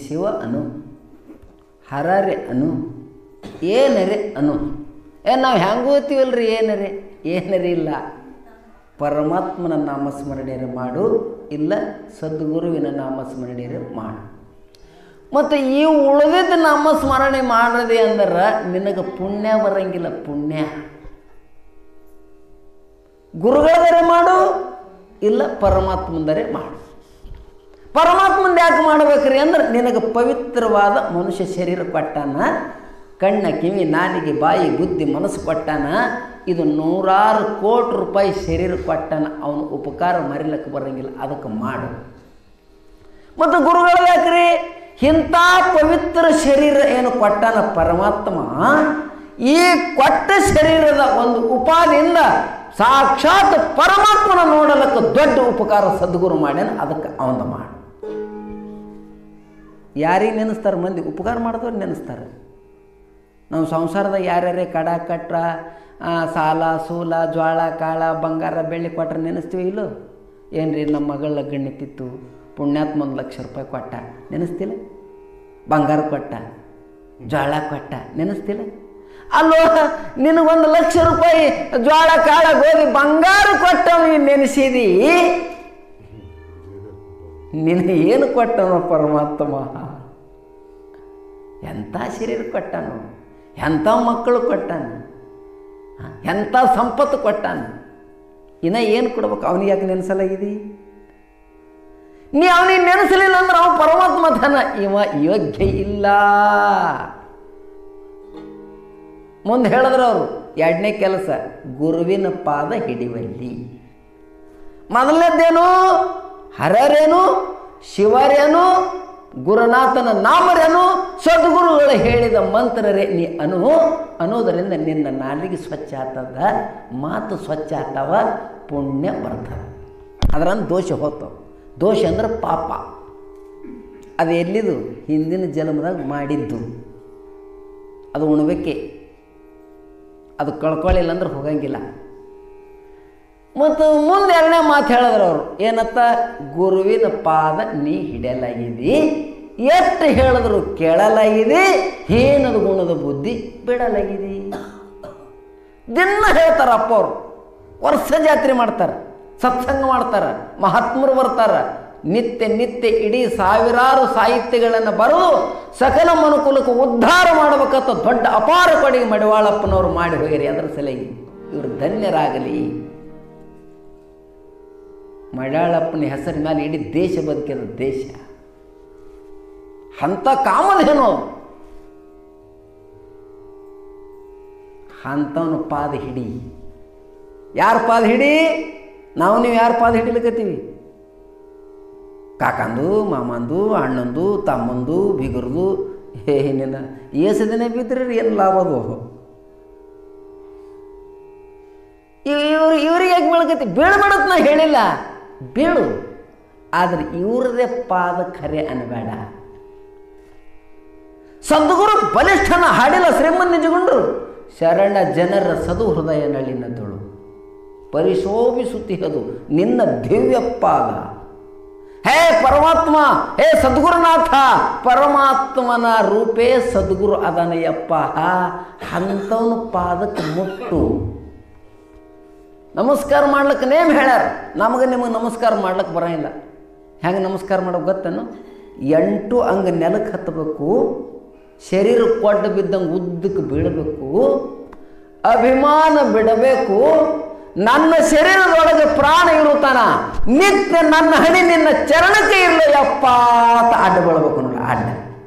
ಶಿವ ಅನು ಹರರೆ ಅನು ಏನರೆ ಅನು ಏ ನಾವು ಹೆಂಗೆ ಓದ್ತೀವಲ್ರಿ ಏನರೆ ಏನರೆ ಇಲ್ಲ ಪರಮಾತ್ಮನ ನಾಮಸ್ಮರಣೆಯರು ಮಾಡು ಇಲ್ಲ ಸದ್ಗುರುವಿನ ನಾಮಸ್ಮರಣೆಯರು ಮಾಡು ಮತ್ತು ಈ ಉಳಿದಿದ್ದ ನಾಮಸ್ಮರಣೆ ಮಾಡದೆ ಅಂದ್ರೆ ನಿನಗೆ ಪುಣ್ಯ ಬರಂಗಿಲ್ಲ ಪುಣ್ಯ ಗುರುಗಳದರೆ ಮಾಡು ಇಲ್ಲ ಪರಮಾತ್ಮಂದರೆ ಮಾಡು ಪರಮಾತ್ಮಂದು ಯಾಕೆ ಮಾಡ್ಬೇಕ್ರಿ ಅಂದ್ರೆ ನಿನಗೆ ಪವಿತ್ರವಾದ ಮನುಷ್ಯ ಶರೀರ ಕೊಟ್ಟಾನ ಕಣ್ಣ ಕಿವಿ ನಾಲಿಗೆ ಬಾಯಿ ಬುದ್ಧಿ ಮನಸ್ಸು ಕೊಟ್ಟಾನ ಇದು ನೂರಾರು ಕೋಟಿ ರೂಪಾಯಿ ಶರೀರ ಕೊಟ್ಟಾನ ಅವನು ಉಪಕಾರ ಮರಿಲಕ್ಕೆ ಬರಂಗಿಲ್ಲ ಅದಕ್ಕೆ ಮಾಡು ಮತ್ತು ಗುರುಗಳು ಯಾಕ್ರಿ ಇಂಥ ಪವಿತ್ರ ಶರೀರ ಏನು ಕೊಟ್ಟಾನ ಪರಮಾತ್ಮ ಈ ಕೊಟ್ಟ ಶರೀರದ ಒಂದು ಉಪಾದಿಯಿಂದ ಸಾಕ್ಷಾತ್ ಪರಮಾತ್ಮನ ನೋಡಲಕ್ಕೆ ದೊಡ್ಡ ಉಪಕಾರ ಸದ್ಗುರು ಮಾಡ್ಯಾನ ಅದಕ್ಕೆ ಅವನ ಮಾಡು ಯಾರಿಗೆ ನೆನೆಸ್ತಾರೆ ಮಂದಿ ಉಪಕಾರ ಮಾಡಿದವ್ರು ನೆನೆಸ್ತಾರೆ ನಾವು ಸಂಸಾರದಾಗ ಯಾರ್ಯಾರೇ ಕಡ ಕಟ್ರ ಆ, ಸಾಲ ಸೂಲ ಜ್ವಾಳ ಕಾಳ ಬಂಗಾರ ಬೆಳ್ಳಿ ಕೊಟ್ರೆ ನೆನೆಸ್ತೀವಿ ಇಲ್ಲೋ ಏನ್ರಿ ನಮ್ಮ ಮಗಳ ಲಗ್ನ ನಿಂತಿತ್ತು ಪುಣ್ಯಾತ್ಮ ಒಂದು ಲಕ್ಷ ರೂಪಾಯಿ ಕೊಟ್ಟ ನೆನೆಸ್ತಿಲ್ಲ ಬಂಗಾರ ಕೊಟ್ಟ ಜ್ವಾಳ ಕೊಟ್ಟ ನೆನೆಸ್ತಿಲ್ಲ ಅಲ್ಲೋ ನಿನಗೊಂದು ಲಕ್ಷ ರೂಪಾಯಿ ಜ್ವಾಳ ಕಾಳ ಗೋಧಿ ಬಂಗಾರ ಕೊಟ್ಟವ ನೆನೆಸಿದಿ ನಿನಗೆ ಏನು ಕೊಟ್ಟನು ಪರಮಾತ್ಮ ಎಂಥ ಶರೀರ ಕೊಟ್ಟಾನು ಎಂಥ ಮಕ್ಕಳು ಕೊಟ್ಟಾನು ಹ? ಎಂಥ ಸಂಪತ್ತು ಕೊಟ್ಟಾನು ಇನ್ನ ಏನು ಕೊಡ್ಬೇಕು ಅವನಿಗೆ ಯಾಕೆ ನೆನೆಸಲಾಗಿದಿ ನೀ ಅವನಿಗೆ ನೆನೆಸಲಿಲ್ಲ ಅಂದ್ರೆ ಅವನು ಪರಮಾತ್ಮ ಧನ ಇವ ಯೋಗ್ಯ ಇಲ್ಲ ಮುಂದೆ ಹೇಳಿದ್ರು ಅವರು ಎರಡನೇ ಕೆಲಸ ಗುರುವಿನ ಪಾದ ಹಿಡಿವಲ್ಲಿ ಮೊದಲನೇದ್ದೇನು ಹರರೇನು ಶಿವರೇನು ಗುರುನಾಥನ ನಾಮರೇನು ಸದ್ಗುರುಗಳು ಹೇಳಿದ ಮಂತ್ರರೇ ನೀ ಅನು ಅನ್ನೋದರಿಂದ ನಿನ್ನ ನಾಲಿಗೆ ಸ್ವಚ್ಛ ಆಗ್ತದ ಮಾತು ಸ್ವಚ್ಛ ಆಗ್ತಾವ ಪುಣ್ಯ ಬರ್ತದೆ ಅದರನ್ನು ದೋಷ ಹೋಗ್ತಾವ ದೋಷ ಅಂದ್ರೆ ಪಾಪ ಅದು ಎಲ್ಲಿದು ಹಿಂದಿನ ಜನ್ಮದಾಗ ಮಾಡಿದ್ದು ಅದು ಉಣ್ಬೇಕೆ ಅದು ಕಳ್ಕೊಳ್ಳಿಲ್ಲ ಅಂದ್ರೆ ಹೋಗಂಗಿಲ್ಲ ಮತ್ತು ಮುಂದೆ ಎರಡನೇ ಮಾತು ಹೇಳಿದ್ರು ಅವರು ಏನತ್ತ ಗುರುವಿನ ಪಾದ ನೀ ಹಿಡಿಯಲಾಗಿದಿ ಎಷ್ಟು ಹೇಳಿದ್ರು ಕೇಳಲಾಗಿದೆ ಹೀನದ ಗುಣದ ಬುದ್ಧಿ ಬಿಡಲಾಗಿದೆ ದಿನ ಹೇಳ್ತಾರ ಅಪ್ಪ ಅವರು ವರ್ಷ ಜಾತ್ರೆ ಮಾಡ್ತಾರೆ ಸತ್ಸಂಗ ಮಾಡ್ತಾರೆ ಮಹಾತ್ಮರು ಬರ್ತಾರೆ ನಿತ್ಯ ನಿತ್ಯ ಇಡೀ ಸಾವಿರಾರು ಸಾಹಿತ್ಯಗಳನ್ನು ಬರೆದು ಸಕಲ ಮನುಕುಲಕ್ಕೆ ಉದ್ಧಾರ ಮಾಡಬೇಕಂತ ದೊಡ್ಡ ಅಪಾರ ಕೊಡುಗೆ ಮಡಿವಾಳಪ್ಪನವರು ಮಾಡಿ ಹೋಗಿರಿ ಅದರ ಸಲಹೆ ಇವರು ಧನ್ಯರಾಗಲಿ ಮಡಿವಾಳಪ್ಪನ ಹೆಸರಿನ ಮೇಲೆ ಇಡೀ ದೇಶ ಬದುಕಿದ ದೇಶ ಅಂಥ ಕಾಮಧೇನು ಅವ್ರು. ಅಂಥವನ ಪಾದ ಹಿಡಿ ಯಾರ ಪಾದ ಹಿಡಿ ನಾವು ನೀವು ಯಾರ ಪಾದ ಹಿಡಿಲಿಕತ್ತೀವಿ ಕಾಕಂದು ಮಾಮಂದು ಅಣ್ಣಂದು ತಮ್ಮಂದು ಬಿಗರ್ದು ಹೇ ನಿನ್ನ ಏಸು ದಿನ ಬಿದ್ದರೆ ಏನು ಲಾಭ ಅದು ಇವ್ರು ಇವ್ರಿಗೆ ಯಾಕೆ ಬೀಳ್ಕತಿ ಬೀಳ್ಬೇಡತ್ ನಾ ಹೇಳಿಲ್ಲ ಬೀಳು ಆದರೆ ಇವ್ರದೇ ಪಾದ ಖರೆ ಅನ್ಬೇಡ ಸದ್ಗುರು ಬಲಿಷ್ಠನ ಹಾಡಿಲ ಶ್ರೀಮನ್ ನಿಜಗೊಂಡ್ರು ಶರಣ ಜನರ ಸದು ಹೃದಯ ನಳಿನದಳು ಪರಿಶೋಭಿಸುತ್ತಿಹದು ನಿನ್ನ ದಿವ್ಯ ಪಾದ ಹೇ ಪರಮಾತ್ಮ ಹೇ ಸದ್ಗುರುನಾಥ ಪರಮಾತ್ಮನ ರೂಪೇ ಸದ್ಗುರು ಅದನಯ್ಯಪ್ಪ ಅಂಥವನ ಪಾದಕ್ಕೆ ಮುಟ್ಟು ನಮಸ್ಕಾರ ಮಾಡ್ಲಿಕ್ಕೆ ನೇಮ್ ಹೇಳ್ಯಾರ ನಮಗೆ ನಿಮಗೆ ನಮಸ್ಕಾರ ಮಾಡ್ಲಿಕ್ಕೆ ಬರಂಗಿಲ್ಲ ಹೆಂಗೆ ನಮಸ್ಕಾರ ಮಾಡೋಕೆ ಗೊತ್ತೇನು ಎಂಟು ಹಂಗೆ ನೆಲಕ್ಕೆ ಹತ್ತಬೇಕು ಶರೀರ ಕೊಡ್ಡ ಬಿದ್ದಂಗೆ ಉದ್ದಕ್ಕೆ ಬೀಳಬೇಕು ಅಭಿಮಾನ ಬಿಡಬೇಕು ನನ್ನ ಶರೀರದೊಳಗೆ ಪ್ರಾಣ ಇರುತ್ತಾನ ನಿತ್ಯ ನನ್ನ ಹಣಿ ನಿನ್ನ ಚರಣಕ್ಕೆ ಇರಲಿ ಯಪ್ಪ ಅಂತ ಅಡ್ಡ ಬೀಳ್ಬೇಕು ನೋಡಿ ಅಡ್ಡ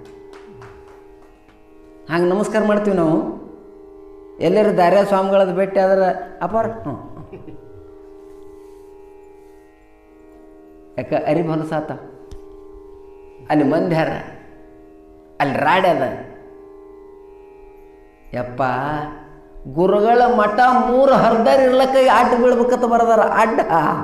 ಹಂಗೆ ನಮಸ್ಕಾರ ಮಾಡ್ತೀವಿ ನಾವು ಎಲ್ಲರೂ ದಾರ್ಯ ಸ್ವಾಮಿಗಳದ್ದು ಭೇಟಿ ಆದ್ರೆ ಅಪಾರ ಹ್ಞೂ ಯಾಕೆ ಅರಿಬ್ ಹೊಲಸಾತ ಅಲ್ಲಿ ಮಂದಿ ಹಾರ ಅಲ್ಲಿ ರಾಡಿ ಅದ ಯಪ್ಪ ಗುರುಗಳ ಮಠ ಮೂರು ಹರ್ದಾರ್ ಇರ್ಲಕ್ಕ ಅಡ್ಡ ಬೀಳ್ಬೇಕಂತ ಬರದಾರ ಅಡ್ಡ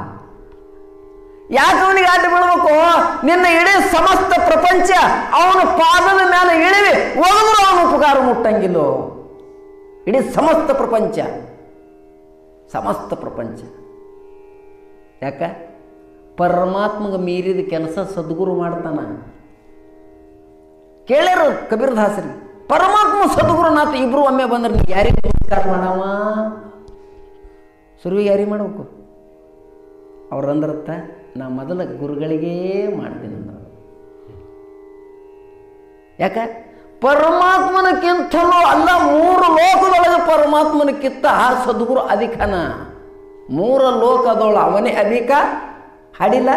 ಯಾಕೆ ಅವನಿಗೆ ಅಡ್ಡ ಬೀಳ್ಬೇಕು ನಿನ್ನ ಇಡೀ ಸಮಸ್ತ ಪ್ರಪಂಚ ಅವನ ಪಾದದ ಮೇಲೆ ಇಳಿವಿ ಒಳಗೂ ಅವನ ಉಪಕಾರ ಮುಟ್ಟಂಗಿಲ್ಲೋ ಇಡೀ ಸಮಸ್ತ ಪ್ರಪಂಚ ಸಮಸ್ತ ಪ್ರಪಂಚ ಯಾಕ ಪರಮಾತ್ಮಗೆ ಮೀರಿದ ಕೆಲಸ ಸದ್ಗುರು ಮಾಡ್ತಾನ ಕೇಳ್ಯಾರ ಕಬೀರದಾಸರಿಗೆ ಪರಮಾತ್ಮ ಸದ್ಗುರುನಾಥ ಇಬ್ರು ಒಮ್ಮೆ ಬಂದ್ರೆ ನೀ ಯಾರಿಗೆ ನಮಸ್ಕಾರ ಮಾಡವ ಸುರುವಿಗೆ ಯಾರಿಗೆ ಮಾಡಬೇಕು ಅವ್ರು ಅಂದ್ರತ್ತ ನಾ ಮೊದಲ ಗುರುಗಳಿಗೇ ಮಾಡ್ತೀನಿ ಅಂದ್ರ ಯಾಕ ಪರಮಾತ್ಮನಕ್ಕಿಂತಲೂ ಅಲ್ಲ ಮೂರು ಲೋಕದೊಳಗೆ ಪರಮಾತ್ಮನಕ್ಕಿಂತ ಆ ಸದ್ಗುರು ಅಧಿಕನ ಮೂರ ಲೋಕದೊಳ ಅವನೇ ಅಧಿಕ ಹಾಡಿಲ್ಲ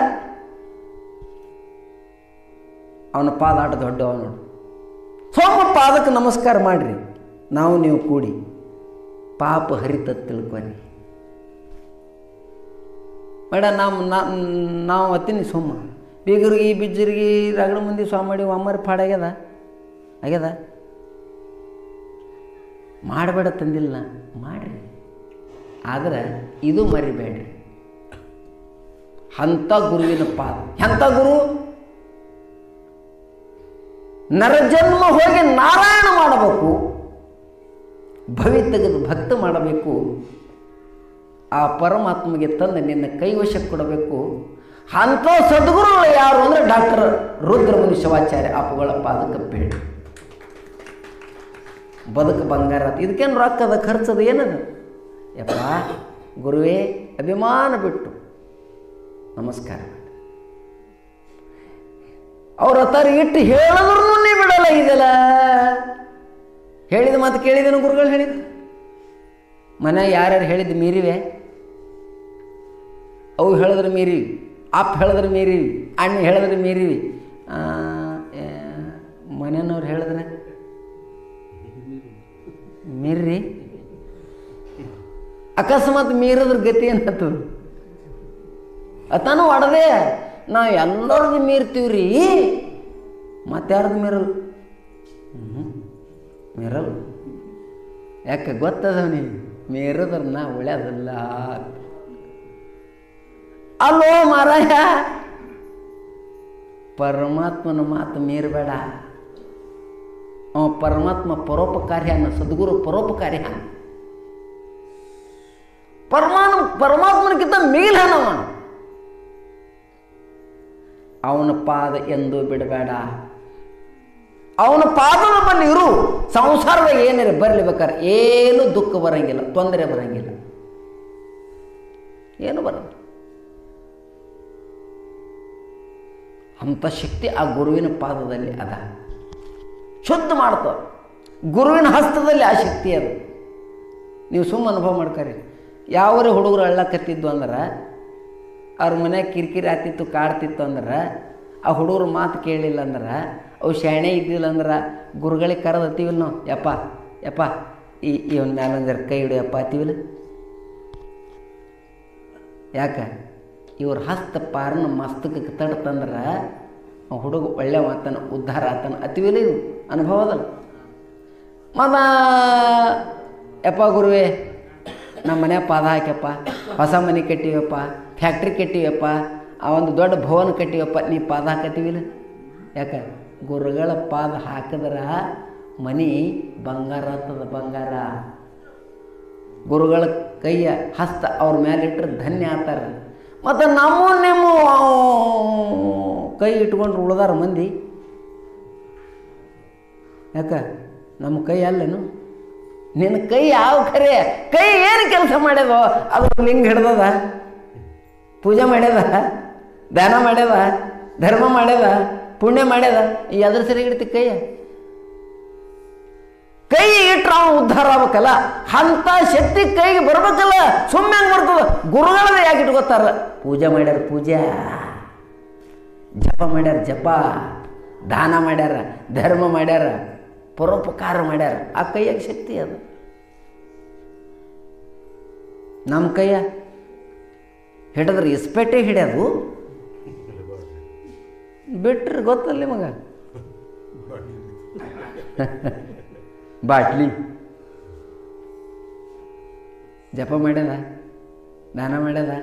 ಅವನ ಪಾದಾಟ ದೊಡ್ಡವ ನೋಡು ಸೋಮ ಪಾದಕ್ಕೆ ನಮಸ್ಕಾರ ಮಾಡ್ರಿ ನಾವು ನೀವು ಕೂಡಿ ಪಾಪ ಹರಿತ ತಿಳ್ಕೊರಿ ಬೇಡ ನಾವು ನಾವು ಅತ್ತೀನಿ ಸೋಮ ಬೀಗರಿಗೆ ಬಿಜ್ಜರಿಗೆ ರಗಡ ಮಂದಿ ಸ್ವಾಮಿ ಒಮ್ಮರಿ ಪಾಡಾಗ್ಯದ ಆಗ್ಯದ ಮಾಡಬೇಡ ತಂದಿಲ್ಲ ಮಾಡ್ರಿ ಆದ್ರೆ ಇದು ಮರಿಬೇಡ್ರಿ ಅಂಥ ಗುರುವಿನ ಪಾದ ಎಂಥ ಗುರು ನರಜನ್ಮ ಹೋಗಿ ನಾರಾಯಣ ಮಾಡಬೇಕು ಭವಿ ತೆಗೆದು ಭಕ್ತ ಮಾಡಬೇಕು ಆ ಪರಮಾತ್ಮಗೆ ತಂದು ನಿನ್ನ ಕೈವಶಕ್ಕೆ ಕೊಡಬೇಕು ಅಂಥ ಸದ್ಗುರುಗಳು ಯಾರು ಅಂದರೆ ಡಾಕ್ಟರ್ ರುದ್ರಮುನಿ ಶಿವಾಚಾರ್ಯ ಅಪ್ಪುಗಳ ಪಾದಕ್ಕೆ ಬೇಡ ಬದುಕು ಬಂಗಾರ ಇದಕ್ಕೇನು ರೊಕ್ಕದ ಖರ್ಚದ ಏನದು ಯಪ್ಪ ಗುರುವೇ ಅಭಿಮಾನ ಬಿಟ್ಟು ನಮಸ್ಕಾರ ಮಾಡಿ ಅವ್ರ ಹತ್ತಾರ ಇಟ್ಟು ಹೇಳಿದ್ರು ನೀ ಬಿಡಲ್ಲ ಇದೆಲ್ಲ ಹೇಳಿದ ಮಾತು ಕೇಳಿದೇನು ಗುರುಗಳು ಹೇಳಿದ್ದು ಮನೆ ಯಾರ್ಯಾರು ಹೇಳಿದ್ದು ಮೀರಿವೆ ಅವು ಹೇಳಿದ್ರೆ ಮೀರಿವಿ ಅಪ್ಪ ಹೇಳಿದ್ರೆ ಮೀರಿವಿ ಅಣ್ಣ ಹೇಳಿದ್ರೆ ಮೀರಿವಿ ಮನೆಯವ್ರು ಹೇಳಿದ್ರೆ ಮೀರ್ರಿ ಅಕಸ್ಮಾತ್ ಮೀರಿದ್ರ ಗತಿ ಏನಾಗ್ತದ ಅತನು ಒಡದೆ ನಾವು ಎಲ್ಲರದ್ದು ಮೀರ್ತೀವ್ರಿ ಮತ್ತಾರ್ದು ಮೀರಲ್ ಹ್ಞೂ ಮೀರಲ್ ಯಾಕೆ ಗೊತ್ತದವನಿ ಮೀರಿದ್ರ ನಾ ಒಳ್ಳೆಯದಲ್ಲ ಅಲ್ಲೋ ಮಾರಾಯ ಪರಮಾತ್ಮನ ಮಾತು ಮೀರಬೇಡ ಅವ ಪರಮಾತ್ಮ ಪರೋಪಕಾರಿ ಅನ್ನ ಸದ್ಗುರು ಪರೋಪಕಾರಿ ಅನ್ನ ಪರಮಾನು ಪರಮಾತ್ಮನಿಗಿಂತ ಮೇಲನವ ಅವನ ಪಾದ ಎಂದು ಬಿಡಬೇಡ ಅವನ ಪಾದದ ಬಳಿ ಇರು ಸಂಸಾರದಾಗ ಏನಿರ ಬರಲಿ ಬೇಕಾದ್ರೆ ಏನು ದುಃಖ ಬರಂಗಿಲ್ಲ ತೊಂದರೆ ಬರಂಗಿಲ್ಲ ಏನು ಬರಲ್ಲ ಅಂಥ ಶಕ್ತಿ ಆ ಗುರುವಿನ ಪಾದದಲ್ಲಿ ಅದ ಶುದ್ಧ ಮಾಡ್ತದೆ ಗುರುವಿನ ಹಸ್ತದಲ್ಲಿ ಆ ಶಕ್ತಿ ಅದು ನೀವು ಸುಮ್ಮ ಅನುಭವ ಮಾಡ್ಕರಿ ಯಾವರೇ ಹುಡುಗರು ಅಳ್ಳಕತ್ತಿದ್ದು ಅಂದ್ರೆ ಅವ್ರ ಮನ್ಯಾಗ ಕಿರಿಕಿರಿ ಆಗ್ತಿತ್ತು ಕಾಡ್ತಿತ್ತು ಅಂದ್ರೆ ಆ ಹುಡುಗರು ಮಾತು ಕೇಳಲಿಲ್ಲ ಅಂದ್ರೆ ಅವು ಶಾಣೆ ಇದ್ದಿಲ್ಲ ಅಂದ್ರೆ ಗುರುಗಳಿಗೆ ಕರೆದು ಹತ್ತೀವಿಲ್ಲ ನಾವು ಯಪ್ಪ ಯಪ್ಪ ಈ ಇವನ ಮ್ಯಾಲೆ ಒಂದರ ಕೈ ಹಿಡಿಯಪ್ಪ ಹತ್ತೀವಿಲ್ಲ ಯಾಕೆ ಇವ್ರ ಹಸ್ತ ಪಾರನ ಮಸ್ತಕಕ್ಕೆ ತಡ್ತಂದ್ರೆ ಆ ಹುಡುಗ ಒಳ್ಳೆ ಮಾತನ ಉದ್ಧಾರ ಆತನ ಅತಿವಿಲ್ಲ ಇದು ಅನುಭವ ಅದಲ್ಲ ಮದ ಯಪ್ಪ ಗುರುವೇ ನಮ್ಮ ಮನೆ ಪಾದ ಹಾಕ್ಯಪ್ಪ ಹೊಸ ಮನೆ ಕಟ್ಟಿವಪ್ಪ ಫ್ಯಾಕ್ಟ್ರಿ ಕಟ್ಟಿವಪ್ಪ ಆ ಒಂದು ದೊಡ್ಡ ಭವನ ಕಟ್ಟಿವಪ್ಪ ನೀ ಪಾದ ಹಾಕತ್ತೀವಿಲ್ಲ ಯಾಕೆ ಗುರುಗಳ ಪಾದ ಹಾಕಿದ್ರೆ ಮನೆ ಬಂಗಾರ ಆಗ್ತದ ಬಂಗಾರ ಗುರುಗಳ ಕೈಯ ಹಸ್ತ ಅವ್ರ ಮೇಲೆ ಇಟ್ಟರೆ ಧನ್ಯ ಆತಾರ ಮತ್ತು ನಮ್ಮ ನಿಮ್ಮ ಕೈ ಇಟ್ಕೊಂಡ್ರು ಉಳ್ದಾರ ಮಂದಿ ಯಾಕ ನಮ್ಮ ಕೈ ಅಲ್ಲೇನು ನಿನ್ನ ಕೈ ಯಾವ ಖರೆ ಕೈ ಏನು ಕೆಲಸ ಮಾಡ್ಯದೋ ಅದು ಲಿಂಗ ಹಿಡ್ದದ ಪೂಜೆ ಮಾಡ್ಯದ ದಾನ ಮಾಡ್ಯದ ಧರ್ಮ ಮಾಡ್ಯದ ಪುಣ್ಯ ಮಾಡ್ಯದ ಈ ಅದ್ರ ಸರಿ ಇಡ್ತಿ ಕೈಯ ಕೈ ಇಟ್ರೆ ಅವನು ಉದ್ಧಾರ ಆಗ್ಬೇಕಲ್ಲ ಅಂಥ ಶಕ್ತಿ ಕೈಗೆ ಬರ್ಬೇಕಲ್ಲ ಸುಮ್ಮನೆ ಹಂಗೆ ಬರ್ತದ ಗುರುಗಳನ್ನ ಯಾಕೆ ಇಟ್ಕೋತಾರ ಪೂಜೆ ಮಾಡ್ಯಾರ ಪೂಜಾ ಜಪ ಮಾಡ್ಯಾರ ಜಪ ದಾನ ಮಾಡ್ಯಾರ ಧರ್ಮ ಮಾಡ್ಯಾರ ಪರೋಪಕಾರ ಮಾಡ್ಯಾರ ಆ ಕೈಯಾಗ ಶಕ್ತಿ ಅದು ನಮ್ಮ ಕೈಯ ಹಿಡಿದ್ರೆ ಇಸ್ಪೇಟೆ ಹಿಡಿಯೋದು ಬಿಟ್ರೆ ಗೊತ್ತಲ್ಲ ನಿಮಗ ಬಾಟ್ಲಿ ಜಪ ಮಾಡ್ಯದ ದಾನ ಮಾಡ್ಯದ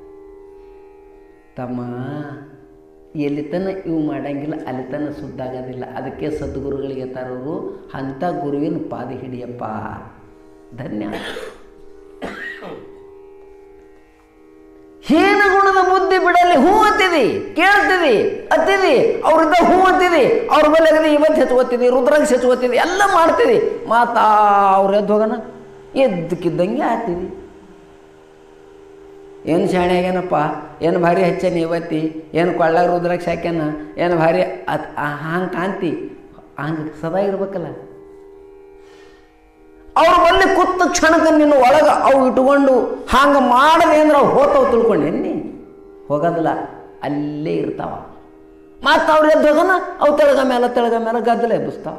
ತಮ್ಮ ಎಲ್ಲಿ ತನ ಇವು ಮಾಡಂಗಿಲ್ಲ ಅಲ್ಲಿ ತನ ಸುದ್ದಾಗೋದಿಲ್ಲ ಅದಕ್ಕೆ ಸದ್ಗುರುಗಳಿಗೆ ತರೋರು ಅಂಥ ಗುರುವಿನ ಪಾದ ಹಿಡಿಯಪ್ಪ ಧನ್ಯ ಹೀನ ಗುಣದ ಬುದ್ಧಿ ಸುದ್ದಿ ಬಿಡಲ್ಲಿ ಹೂ ಅಂತಿದಿ ಕೇಳ್ತಿದಿ ಅತ್ತಿದಿ ಅವ್ರಿದ್ದ ಹೂ ಅಂತಿದಿ ಅವ್ರ ಬಲ್ಲಿ ಅಗದಿ ಇವತ್ತು ಹೆಚ್ಚುವತ್ತಿದಿ ರುದ್ರಾಕ್ಷಿ ಹೆಚ್ಚುವತ್ತಿದಿ ಎಲ್ಲ ಮಾಡ್ತಿದಿ ಮಾತಾ ಅವ್ರು ಎದ್ದು ಹೋಗೋಣ ಎದ್ದಕ್ಕಿದ್ದಂಗೆ ಆಗ್ತಿದಿ ಏನು ಶಾಣೆ ಆಗ್ಯಾನಪ್ಪ ಏನು ಭಾರಿ ಹಚ್ಚನಿ ಇವತ್ತಿ ಏನು ಕೊಳ್ಳಾಗ ರುದ್ರಾಕ್ಷಿ ಹಾಕ್ಯಾನ ಏನು ಭಾರಿ ಅದು ಹಂಗೆ ಕಾಂತಿ ಹಂಗೆ ಸದಾ ಇರ್ಬೇಕಲ್ಲ ಅವ್ರ ಬಲ್ಲಿ ಕೂತ ಕ್ಷಣಕ್ಕೆ ನಿನ್ನ ಒಳಗೆ ಅವು ಇಟ್ಕೊಂಡು ಹಂಗೆ ಮಾಡದೆ ಅಂದ್ರೆ ಅವು ಹೋತಾವ್ ತಿಳ್ಕೊಂಡೇನಿ ಹೋಗೋದಿಲ್ಲ ಅಲ್ಲೇ ಇರ್ತಾವ ಮತ್ತು ಅವ್ರು ಎದ್ದು ಹೋಗೋಣ ಅವು ತೆಳಗ ಮೇಲೆ ತೆಳಗ ಮೇಲೆ ಗದ್ದಲ ಎಬ್ಬಿಸ್ತಾವ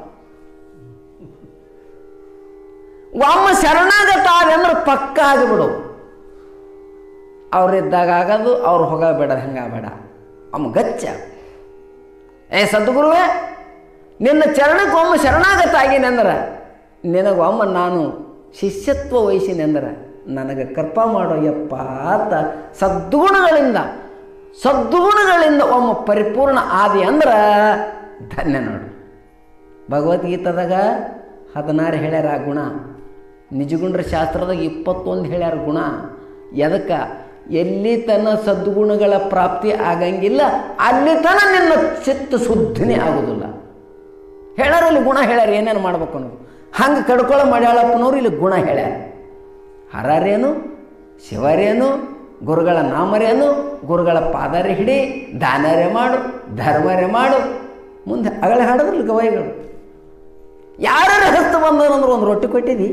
ಒಮ್ಮ ಶರಣಾಗತ ಅಂದ್ರೆ ಪಕ್ಕ ಆಗಿಬಿಡು ಅವ್ರಿದ್ದಾಗ ಆಗೋದು ಅವ್ರು ಹೋಗಬೇಡ ಹಂಗಾಗಬೇಡ ಅಮ್ಮ ಗಚ್ಚ ಏ ಸದ್ಗುರುವೇ ನಿನ್ನ ಚರಣಕ್ಕೆ ಒಮ್ಮೆ ಶರಣಾಗತ ಆಗೀನಿ ಅಂದ್ರೆ ನಿನಗೆ ಒಮ್ಮ ನಾನು ಶಿಷ್ಯತ್ವ ವಹಿಸಿನಿ ಅಂದ್ರೆ ನನಗೆ ಕೃಪಾ ಮಾಡೋ ಯಪ್ಪ ಅಂತ ಸದ್ಗುಣಗಳಿಂದ ಸದ್ಗುಣಗಳಿಂದ ಒಮ್ಮ ಪರಿಪೂರ್ಣ ಆದಿ ಅಂದ್ರೆ ಧನ್ಯ ನೋಡು ಭಗವದ್ಗೀತಾದಾಗ ಹದಿನಾರು ಹೇಳ್ಯಾರ ಆ ಗುಣ ನಿಜಗುಂಡ್ರ ಶಾಸ್ತ್ರದಾಗ ಇಪ್ಪತ್ತೊಂದು ಹೇಳ್ಯಾರ ಗುಣ ಎದಕ್ಕೆ ಎಲ್ಲಿ ತನ್ನ ಸದ್ಗುಣಗಳ ಪ್ರಾಪ್ತಿ ಆಗಂಗಿಲ್ಲ ಅಲ್ಲಿ ತನ ನಿನ್ನ ಚಿತ್ತ ಶುದ್ಧಿನೇ ಆಗೋದಿಲ್ಲ ಹೇಳಾರಲ್ಲಿ ಗುಣ ಹೇಳ್ಯಾರ ಏನೇನು ಮಾಡ್ಬೇಕು ಅನ್ನೋದು ಹಂಗೆ ಕಡ್ಕೊಳ್ಳೋ ಮಡ್ಯಾಳಪ್ಪನವ್ರು ಇಲ್ಲಿ ಗುಣ ಹೇಳ್ಯಾರ ಹರರೇನು ಶಿವರೇನು ಗುರುಗಳ ನಾಮರೇನು ಗುರುಗಳ ಪಾದರೇ ಹಿಡಿ ದಾನರೇ ಮಾಡು ಧರ್ಮರೇ ಮಾಡು ಮುಂದೆ ಅಗಳೆ ಹಾಡೋದ್ರಲ್ಲ ಗವಾಯಿಗಳು ಯಾರ್ಯಾರ ಹಸ್ತು ಬಂದವರಂದ್ರೆ ಒಂದು ರೊಟ್ಟಿ ಕೊಟ್ಟಿದಿ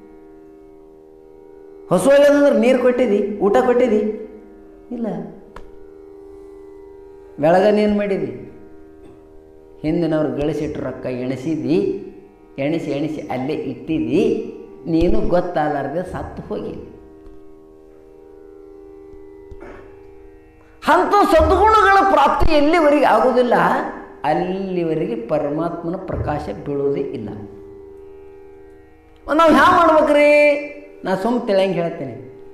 ಹಸು ಆಗ್ಯದಂದ್ರೆ ನೀರು ಕೊಟ್ಟಿದಿ ಊಟ ಕೊಟ್ಟಿದಿ ಇಲ್ಲ ಬೆಳಗ ನೀನು ಮಾಡಿದಿ ಹಿಂದಿನವ್ರು ಗಳಿಸಿಟ್ಟು ರೊಕ್ಕ ಎಣಿಸಿದಿ ಎಣಿಸಿ ಎಣಿಸಿ ಅಲ್ಲೇ ಇಟ್ಟಿದಿ ನೀನು ಗೊತ್ತಾಲಾರದೆ ಸತ್ತು ಹೋಗಿ ಅಂಥ ಸದ್ಗುಣಗಳ ಪ್ರಾಪ್ತಿ ಎಲ್ಲಿವರೆಗೆ ಆಗುವುದಿಲ್ಲ ಅಲ್ಲಿವರೆಗೆ ಪರಮಾತ್ಮನ ಪ್ರಕಾಶ ಬೀಳೋದೇ ಇಲ್ಲ ನಾವು ಹ್ಯಾ ಮಾಡ್ಬೇಕ್ರಿ ನಾ ಸುಮ್ಮ ತಿಳಂಗೆ ಹೇಳ್ತೇನೆ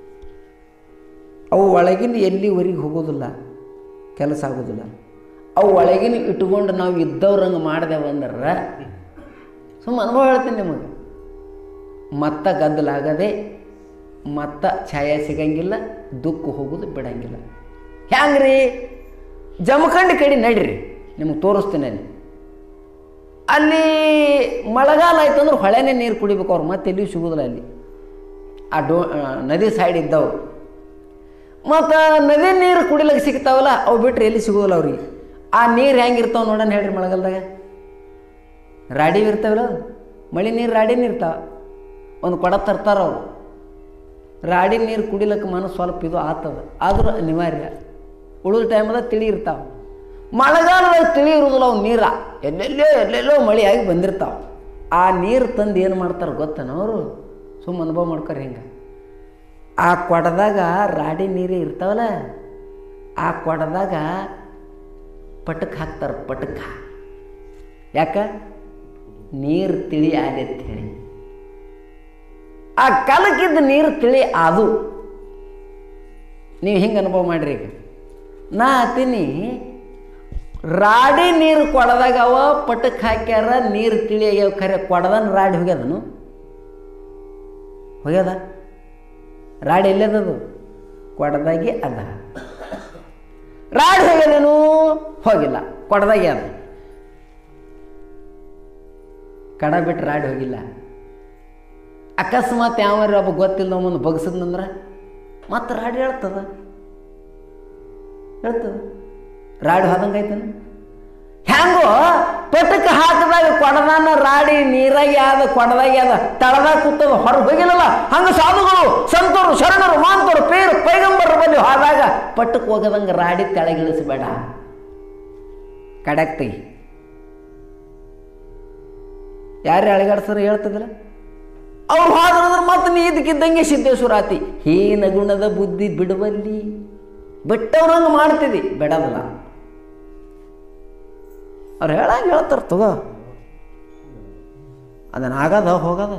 ಅವು ಒಳಗಿನ ಎಲ್ಲಿವರೆಗೆ ಹೋಗೋದಿಲ್ಲ ಕೆಲಸ ಆಗೋದಿಲ್ಲ ಅವು ಒಳಗಿನ ಇಟ್ಕೊಂಡು ನಾವು ಇದ್ದವ್ರಂಗೆ ಮಾಡ್ದೇವು ಅಂದ್ರೆ ಸುಮ್ಮ ಅನುಭವ ಹೇಳ್ತೀನಿ ನಿಮಗೆ ಮತ್ತ ಗದ್ದಲಾಗದೆ ಮತ್ತ ಛಾಯ ಸಿಗಂಗಿಲ್ಲ ದುಃಖ ಹೋಗೋದು ಬಿಡಂಗಿಲ್ಲ ಹ್ಯಾಂಗ್ರಿ ಜಮಖಂಡಿ ಕಡೆ ನಡ್ರಿ ನಿಮಗೆ ತೋರಿಸ್ತೀನಿ ಅಲ್ಲಿ ಅಲ್ಲಿ ಮಳೆಗಾಲ ಆಯ್ತು ಅಂದ್ರೆ ಹೊಳೆನೇ ನೀರು ಕುಡಿಬೇಕು ಅವ್ರು ಮತ್ತೆ ಎಲ್ಲಿಯೂ ಸಿಗೋದಿಲ್ಲ ಅಲ್ಲಿ ಆ ಡೋ ಆ, ನದಿ ಸೈಡ್ ಇದ್ದವು ಮತ್ತು ನದಿ ನೀರು ಕುಡಿಲಿಕ್ಕೆ ಸಿಗ್ತಾವಲ್ಲ ಅವು ಬಿಟ್ರೆ ಎಲ್ಲಿ ಸಿಗೋದಿಲ್ಲ ಅವ್ರಿಗೆ ಆ ನೀರು ಹೆಂಗಿರ್ತಾವೆ ನೋಡೋಣ ಹೇಳ್ರಿ ಮಳೆಗಾಲದಾಗ ರಾಡಿವ್ ಇರ್ತಾವಲ್ಲ ಅವು. ಮಳೆ ನೀರು ರಾಡಿನ ಇರ್ತಾವ ಒಂದು ಕೊಡ ತರ್ತಾರ ಅವ್ರು ರಾಡಿ ನೀರು ಕುಡಿಲಕ್ಕೆ ಮನಸ್ಸು ಸ್ವಲ್ಪ ಇದು ಆತದ ಆದರೂ ಅನಿವಾರ್ಯ ಉಳಿದ ಟೈಮದಾಗ ತಿಳಿ ಇರ್ತಾವೆ ಮಳೆಗಾಲದಾಗ ತಿಳಿ ಇರೋದಿಲ್ಲ ಅವು ನೀರ ಎಲ್ಲೆಲ್ಲೋ ಎಲ್ಲೆಲ್ಲೋ ಮಳೆಯಾಗಿ ಬಂದಿರ್ತಾವೆ ಆ ನೀರು ತಂದು ಏನು ಮಾಡ್ತಾರೆ ಗೊತ್ತನ ಅವರು ಸುಮ್ಮ ಅನುಭವ ಮಾಡ್ಕೊರಿ ಹಿಂಗೆ ಆ ಕೊಡದಾಗ ರಾಡಿ ನೀರೇ ಇರ್ತಾವಲ್ಲ ಆ ಕೊಡದಾಗ ಪಟಕ್ ಹಾಕ್ತಾರೆ ಪಟಕ ಯಾಕ ನೀರು ತಿಳಿ ಆದೆ ಅಂತ ಹೇಳಿ ಆ ಕಲಕಿದ್ದ ನೀರು ತಿಳಿ ಅದು ನೀವು ಹಿಂಗೆ ಅನುಭವ ಮಾಡ್ರಿ ಈಗ ನಾ ಅತೀನಿ ರಾಡಿ ನೀರು ಕೊಡದಾಗ ಅವ ಪಟಕ್ ಹಾಕ್ಯಾರ ನೀರು ತಿಳಿ ಆಗ್ಯಾವ ಖರೆ ಕೊಡದನ್ ರಾಡಿ ಹೋಗ್ಯದನು ಹೋಗ್ಯದ ರಾಡಿ ಎಲ್ಲದದು ಕೊಡದಾಗೆ ಅದ ರಾಡಿ ಹೋಗ್ಯದೇನು ಹೋಗಿಲ್ಲ ಕೊಡದಾಗೆ ಅದ ಕಡ ಬಿಟ್ಟು ರಾಡಿ ಹೋಗಿಲ್ಲ ಅಕಸ್ಮಾತ್ ಯಾವಾರ ಒಬ್ಬ ಗೊತ್ತಿಲ್ಲ ಮುಂದೆ ಬಗ್ಸದ್ನಂದ್ರೆ ಮತ್ತೆ ರಾಡಿ ಹೇಳ್ತದ ಹೇಳ್ತದ ರಾಡಿ ಹೋದಂಗೆ ಆಯ್ತಾನ ಹ್ಯಾಂಗೋ ಪಟಕ್ಕೆ ಹಾಕಿದಾಗ ಕೊಡದಾನ ರಾಡಿ ನೀರಾಗಿ ಆದ ಕೊಡದಾಗಿ ಆದ ತಳದಾಗ ಕೂತದ ಹೊರಗೆ ಹೋಗಿಲ್ಲಲ್ಲ ಹಂಗೆ ಸಾಧುಗಳು ಸಂತರು ಶರಣರು ಮಾಂತರು ಪೇರು ಪೈಗಂಬರ ಬಲ್ಲಿ ಹೋದಾಗ ಪಟ್ಟಕ್ಕೆ ಹೋಗದಂಗೆ ರಾಡಿ ತೆಳಗಿಳಿಸಬೇಡ ಕಡಕ್ ತೆಗಿ ಯಾರು ಅಳಿಗಾಡ್ಸರು ಹೇಳ್ತದಿಲ್ಲ ಅವ್ರು ಹೋದ್ರಂದ್ರೆ ಮತ್ತೆ ನೀ ಇದಕ್ಕಿದ್ದಂಗೆ ಸಿದ್ದೇಶ್ವರ ಆತಿ ಹೀನ ಗುಣದ ಬುದ್ಧಿ ಬಿಡುವಲ್ಲಿ ಬಿಟ್ಟವ್ರಂಗೆ ಮಾಡ್ತಿದ್ದಿ ಬಿಡೋದಿಲ್ಲ ಅವ್ರು ಹೇಳಂಗೆ ಹೇಳ್ತಾರೆ ತಗೋ ಅದನ್ನ ಆಗದ ಹೋಗದ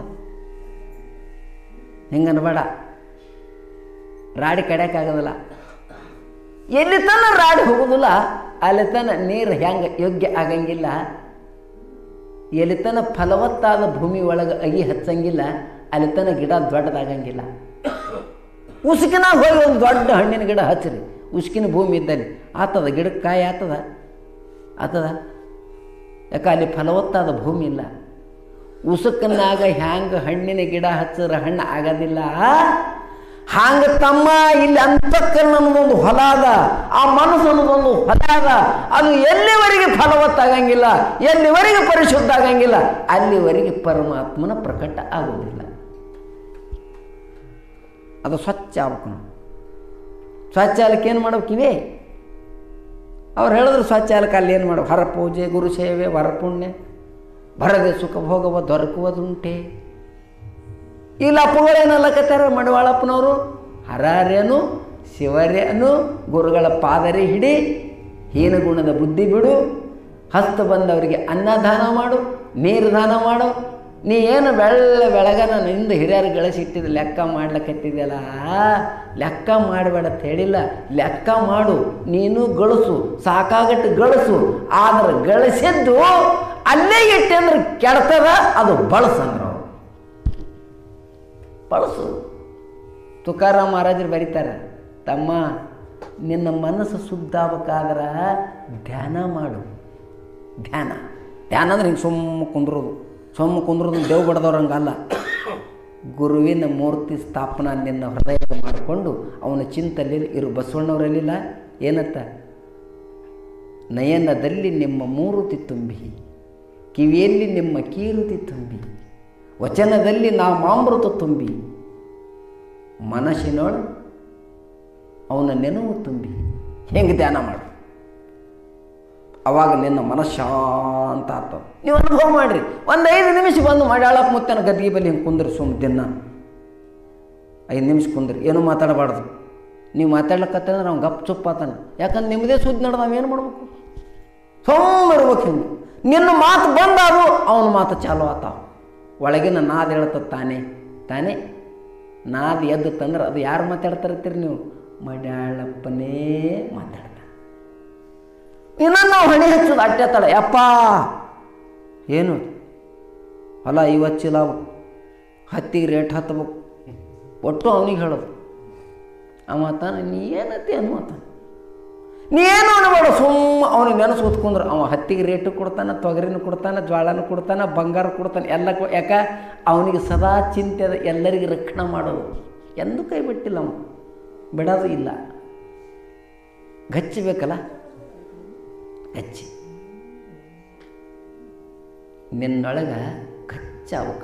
ಹಿಂಗೆ ಅನ್ಬೇಡ ರಾಡಿ ಕಡ್ಯಾಕಾಗೋದಿಲ್ಲ ಎಲ್ಲಿ ತನ ರಾಡಿ ಹೋಗೋದಿಲ್ಲ ಅಲ್ಲಿ ತನ ನೀರು ಹೆಂಗೆ ಯೋಗ್ಯ ಆಗಂಗಿಲ್ಲ ಎಲ್ಲಿ ತನ ಫಲವತ್ತಾದ ಭೂಮಿ ಒಳಗೆ ಅಗಿ ಹಚ್ಚಂಗಿಲ್ಲ ಅಲ್ಲಿ ತನ ಗಿಡ ದೊಡ್ಡದಾಗಂಗಿಲ್ಲ ಉಸುಕಿನಾಗ ಹೋಗಿ ಒಂದು ದೊಡ್ಡ ಹಣ್ಣಿನ ಗಿಡ ಹಚ್ಚಿರಿ ಉಸ್ಕಿನ ಭೂಮಿ ಇದ್ದಲ್ಲಿ ಆತದ ಗಿಡಕ್ಕೆ ಕಾಯಿ ಆತದ ಆತದ ಯಾಕೆ ಅಲ್ಲಿ ಫಲವತ್ತಾದ ಭೂಮಿ ಇಲ್ಲ ಉಸುಕನ್ನಾಗ ಹ್ಯಾಂಗ ಹಣ್ಣಿನ ಗಿಡ ಹಚ್ಚಿದ್ರೆ ಹಣ್ಣು ಆಗೋದಿಲ್ಲ ಹಾಂಗ ತಮ್ಮ ಇಲ್ಲಿ ಅಂತಕ್ಕರಣ ಅನ್ನೋದೊಂದು ಹೊಲ ಅದ ಆ ಮನಸ್ಸು ಅನ್ನೋದೊಂದು ಹೊಲ ಅದ ಅದು ಎಲ್ಲಿವರೆಗೆ ಫಲವತ್ತಾಗಂಗಿಲ್ಲ ಎಲ್ಲಿವರೆಗೆ ಪರಿಶುದ್ಧ ಆಗಂಗಿಲ್ಲ ಅಲ್ಲಿವರೆಗೆ ಪರಮಾತ್ಮನ ಪ್ರಕಟ ಆಗೋದಿಲ್ಲ ಅದು ಸ್ವಚ್ಛ ಆಗ್ಬೇಕು ನಾವು ಸ್ವಚ್ಛ ಆಲಕ್ಕೆ ಏನು ಮಾಡ್ಬೇಕು ಇವೇ ಅವ್ರು ಹೇಳಿದ್ರು ಸ್ವಚ್ಛ ಆಲಕ್ಕೆ ಅಲ್ಲಿ ಏನು ಮಾಡ್ಬೇಕು ಹರ ಪೂಜೆ ಗುರು ಸೇವೆ ವರಪುಣ್ಯ ಬರದೆ ಸುಖ ಭೋಗವ ದೊರಕುವುದುಂಟೆ ಈ ಲಪ್ಪಗಳೇನಲ್ಲಕತ್ತಾರ ಮಡವಾಳಪ್ಪನವರು ಹರಾರ್ಯನು ಶಿವರ್ಯನು ಗುರುಗಳ ಪಾದರಿ ಹಿಡಿ ಹೀನಗುಣದ ಬುದ್ಧಿ ಬಿಡು ಹಸ್ತ ಬಂದವರಿಗೆ ಅನ್ನದಾನ ಮಾಡು ನೀರು ದಾನ ಮಾಡು ನೀ ಏನು ಬೆಳ್ಳ ಬೆಳಗನ ನಿಂದ ಹಿರಿಯರು ಗಳಿಸಿಟ್ಟಿದ್ದು ಲೆಕ್ಕ ಮಾಡ್ಲಕತ್ತಿದೆಯಲ್ಲ ಲೆಕ್ಕ ಮಾಡಬೇಡ ಅಂತ ಹೇಳಿಲ್ಲ ಲೆಕ್ಕ ಮಾಡು ನೀನು ಗಳಿಸು ಸಾಕಾಗಟ್ಟು ಗಳಿಸು ಆದ್ರೆ ಗಳಿಸಿದ್ದು ಅಲ್ಲೇ ಇಟ್ಟೆ ಅಂದ್ರೆ ಕೆಡ್ತದ ಅದು ಬಳಸಂದ್ರು ಅವ್ರು ಬಳಸು ತುಕಾರಾಮ್ ಮಹಾರಾಜರು ಬರೀತಾರೆ ತಮ್ಮ ನಿನ್ನ ಮನಸ್ಸು ಶುದ್ಧ ಆಗ್ಬೇಕಾದ್ರೆ ಧ್ಯಾನ ಮಾಡು ಧ್ಯಾನ ಧ್ಯಾನ ಅಂದ್ರೆ ಹಿಂಗೆ ಸುಮ್ಮ ಕುಂದ್ರೋದು ಸುಮ್ಮ ಕುಂದ್ರೋದು ದೇವ್ ಬಡ್ದವ್ರಂಗಲ್ಲ ಗುರುವಿನ ಮೂರ್ತಿ ಸ್ಥಾಪನಾ ನಿನ್ನ ಹೃದಯ ಮಾಡಿಕೊಂಡು ಅವನ ಚಿಂತಲ್ಲಿ ಇರು ಬಸವಣ್ಣವರಲ್ಲಿಲ್ಲ ಏನತ್ತ ನಯನದಲ್ಲಿ ನಿಮ್ಮ ಮೂರುತಿ ತುಂಬಿ ಕಿವಿಯಲ್ಲಿ ನಿಮ್ಮ ಕೀರುತಿ ತುಂಬಿ ವಚನದಲ್ಲಿ ನಾ ಮಾಮೃತ ತುಂಬಿ ಮನಸ್ಸಿನೊಳು ಅವನ ನೆನವು ತುಂಬಿ ಹೆಂಗೆ ಧ್ಯಾನ ಮಾಡು ಅವಾಗ ನಿನ್ನ ಮನಃಶಾಂತ ಆಗ್ತದೆ ನೀವು ಅನುಭವ ಮಾಡಿರಿ ಒಂದು ಐದು ನಿಮಿಷ ಬಂದು ಮಡ್ಯಾಳಪ್ಪ ಮುತ್ತನ ಗದ್ಗೆ ಬಲ್ಲಿ ಹಿಂಗೆ ಕುಂದ್ರಿ ಸುಮ್ಮ ದಿನ ಐದು ನಿಮಿಷ ಕುಂದ್ರಿ ಏನೂ ಮಾತಾಡಬಾರ್ದು ನೀವು ಮಾತಾಡ್ಲಕ್ಕತ್ತಂದ್ರೆ ಅವ್ನು ಗಪ್ ಚುಪ್ ಆತಾನ ಯಾಕಂದ್ರೆ ನಿಮ್ಮದೇ ಸುದ್ದಿ ನಡೆದ ಏನು ಮಾಡ್ಬೇಕು ಸುಮ್ಮನೆ ಇರ್ಬೇಕು ಹಿಂಗೆ ನಿನ್ನ ಮಾತು ಬಂದಾದು ಅವನ ಮಾತು ಚಾಲು ಆತಾವ ಒಳಗಿನ ನಾದ ಹೇಳ್ತದ ತಾನೇ ತಾನೇ ನಾದ ಎದ್ದು ತಂದ್ರೆ ಅದು ಯಾರು ಮಾತಾಡ್ತಾರತ್ತೀರಿ ನೀವು ಮಡ್ಯಾಳಪ್ಪನೇ ಮಾತಾಡ್ತಾರೆ ಇನ್ನು ನಾವು ಹಣಿ ಹಚ್ಚೋದು ಅಟ್ಟೆ ತಡ ಯಪ್ಪ ಏನು ಹೊಲ ಐವತ್ತು ಚೀಲ ಆಗ್ಬೇಕು ಹತ್ತಿಗೆ ರೇಟ್ ಹತ್ತಬೇಕು ಒಟ್ಟು ಅವನಿಗೆ ಹೇಳೋದು ಅವ ತಾನ ನೀ ಏನತಿ ಅನ್ಮತ ನೀ ಏನು ಅನ್ಬೇಡ ಸುಮ್ಮ ಅವನಿಗೆ ನೆನಸು ಹೊತ್ಕೊಂಡ್ರೆ ಅವ ಹತ್ತಿಗೆ ರೇಟು ಕೊಡ್ತಾನೆ ತೊಗರಿನೂ ಕೊಡ್ತಾನೆ ಜ್ವಾಳನೂ ಕೊಡ್ತಾನೆ ಬಂಗಾರ ಕೊಡ್ತಾನೆ ಎಲ್ಲ ಕೊ ಯಾಕ ಅವನಿಗೆ ಸದಾ ಚಿಂತೆ ಅದ ಎಲ್ಲರಿಗೆ ರಕ್ಷಣೆ ಮಾಡೋದು ಎಂದೂ ಕೈ ಬಿಟ್ಟಿಲ್ಲ ಅವನು ಬಿಡೋದು ಇಲ್ಲ ಗಚ್ಚಬೇಕಲ್ಲ ಗಚ್ಚಿ ನಿನ್ನೊಳಗೆ ಕಚ್ಚ ಅವಕ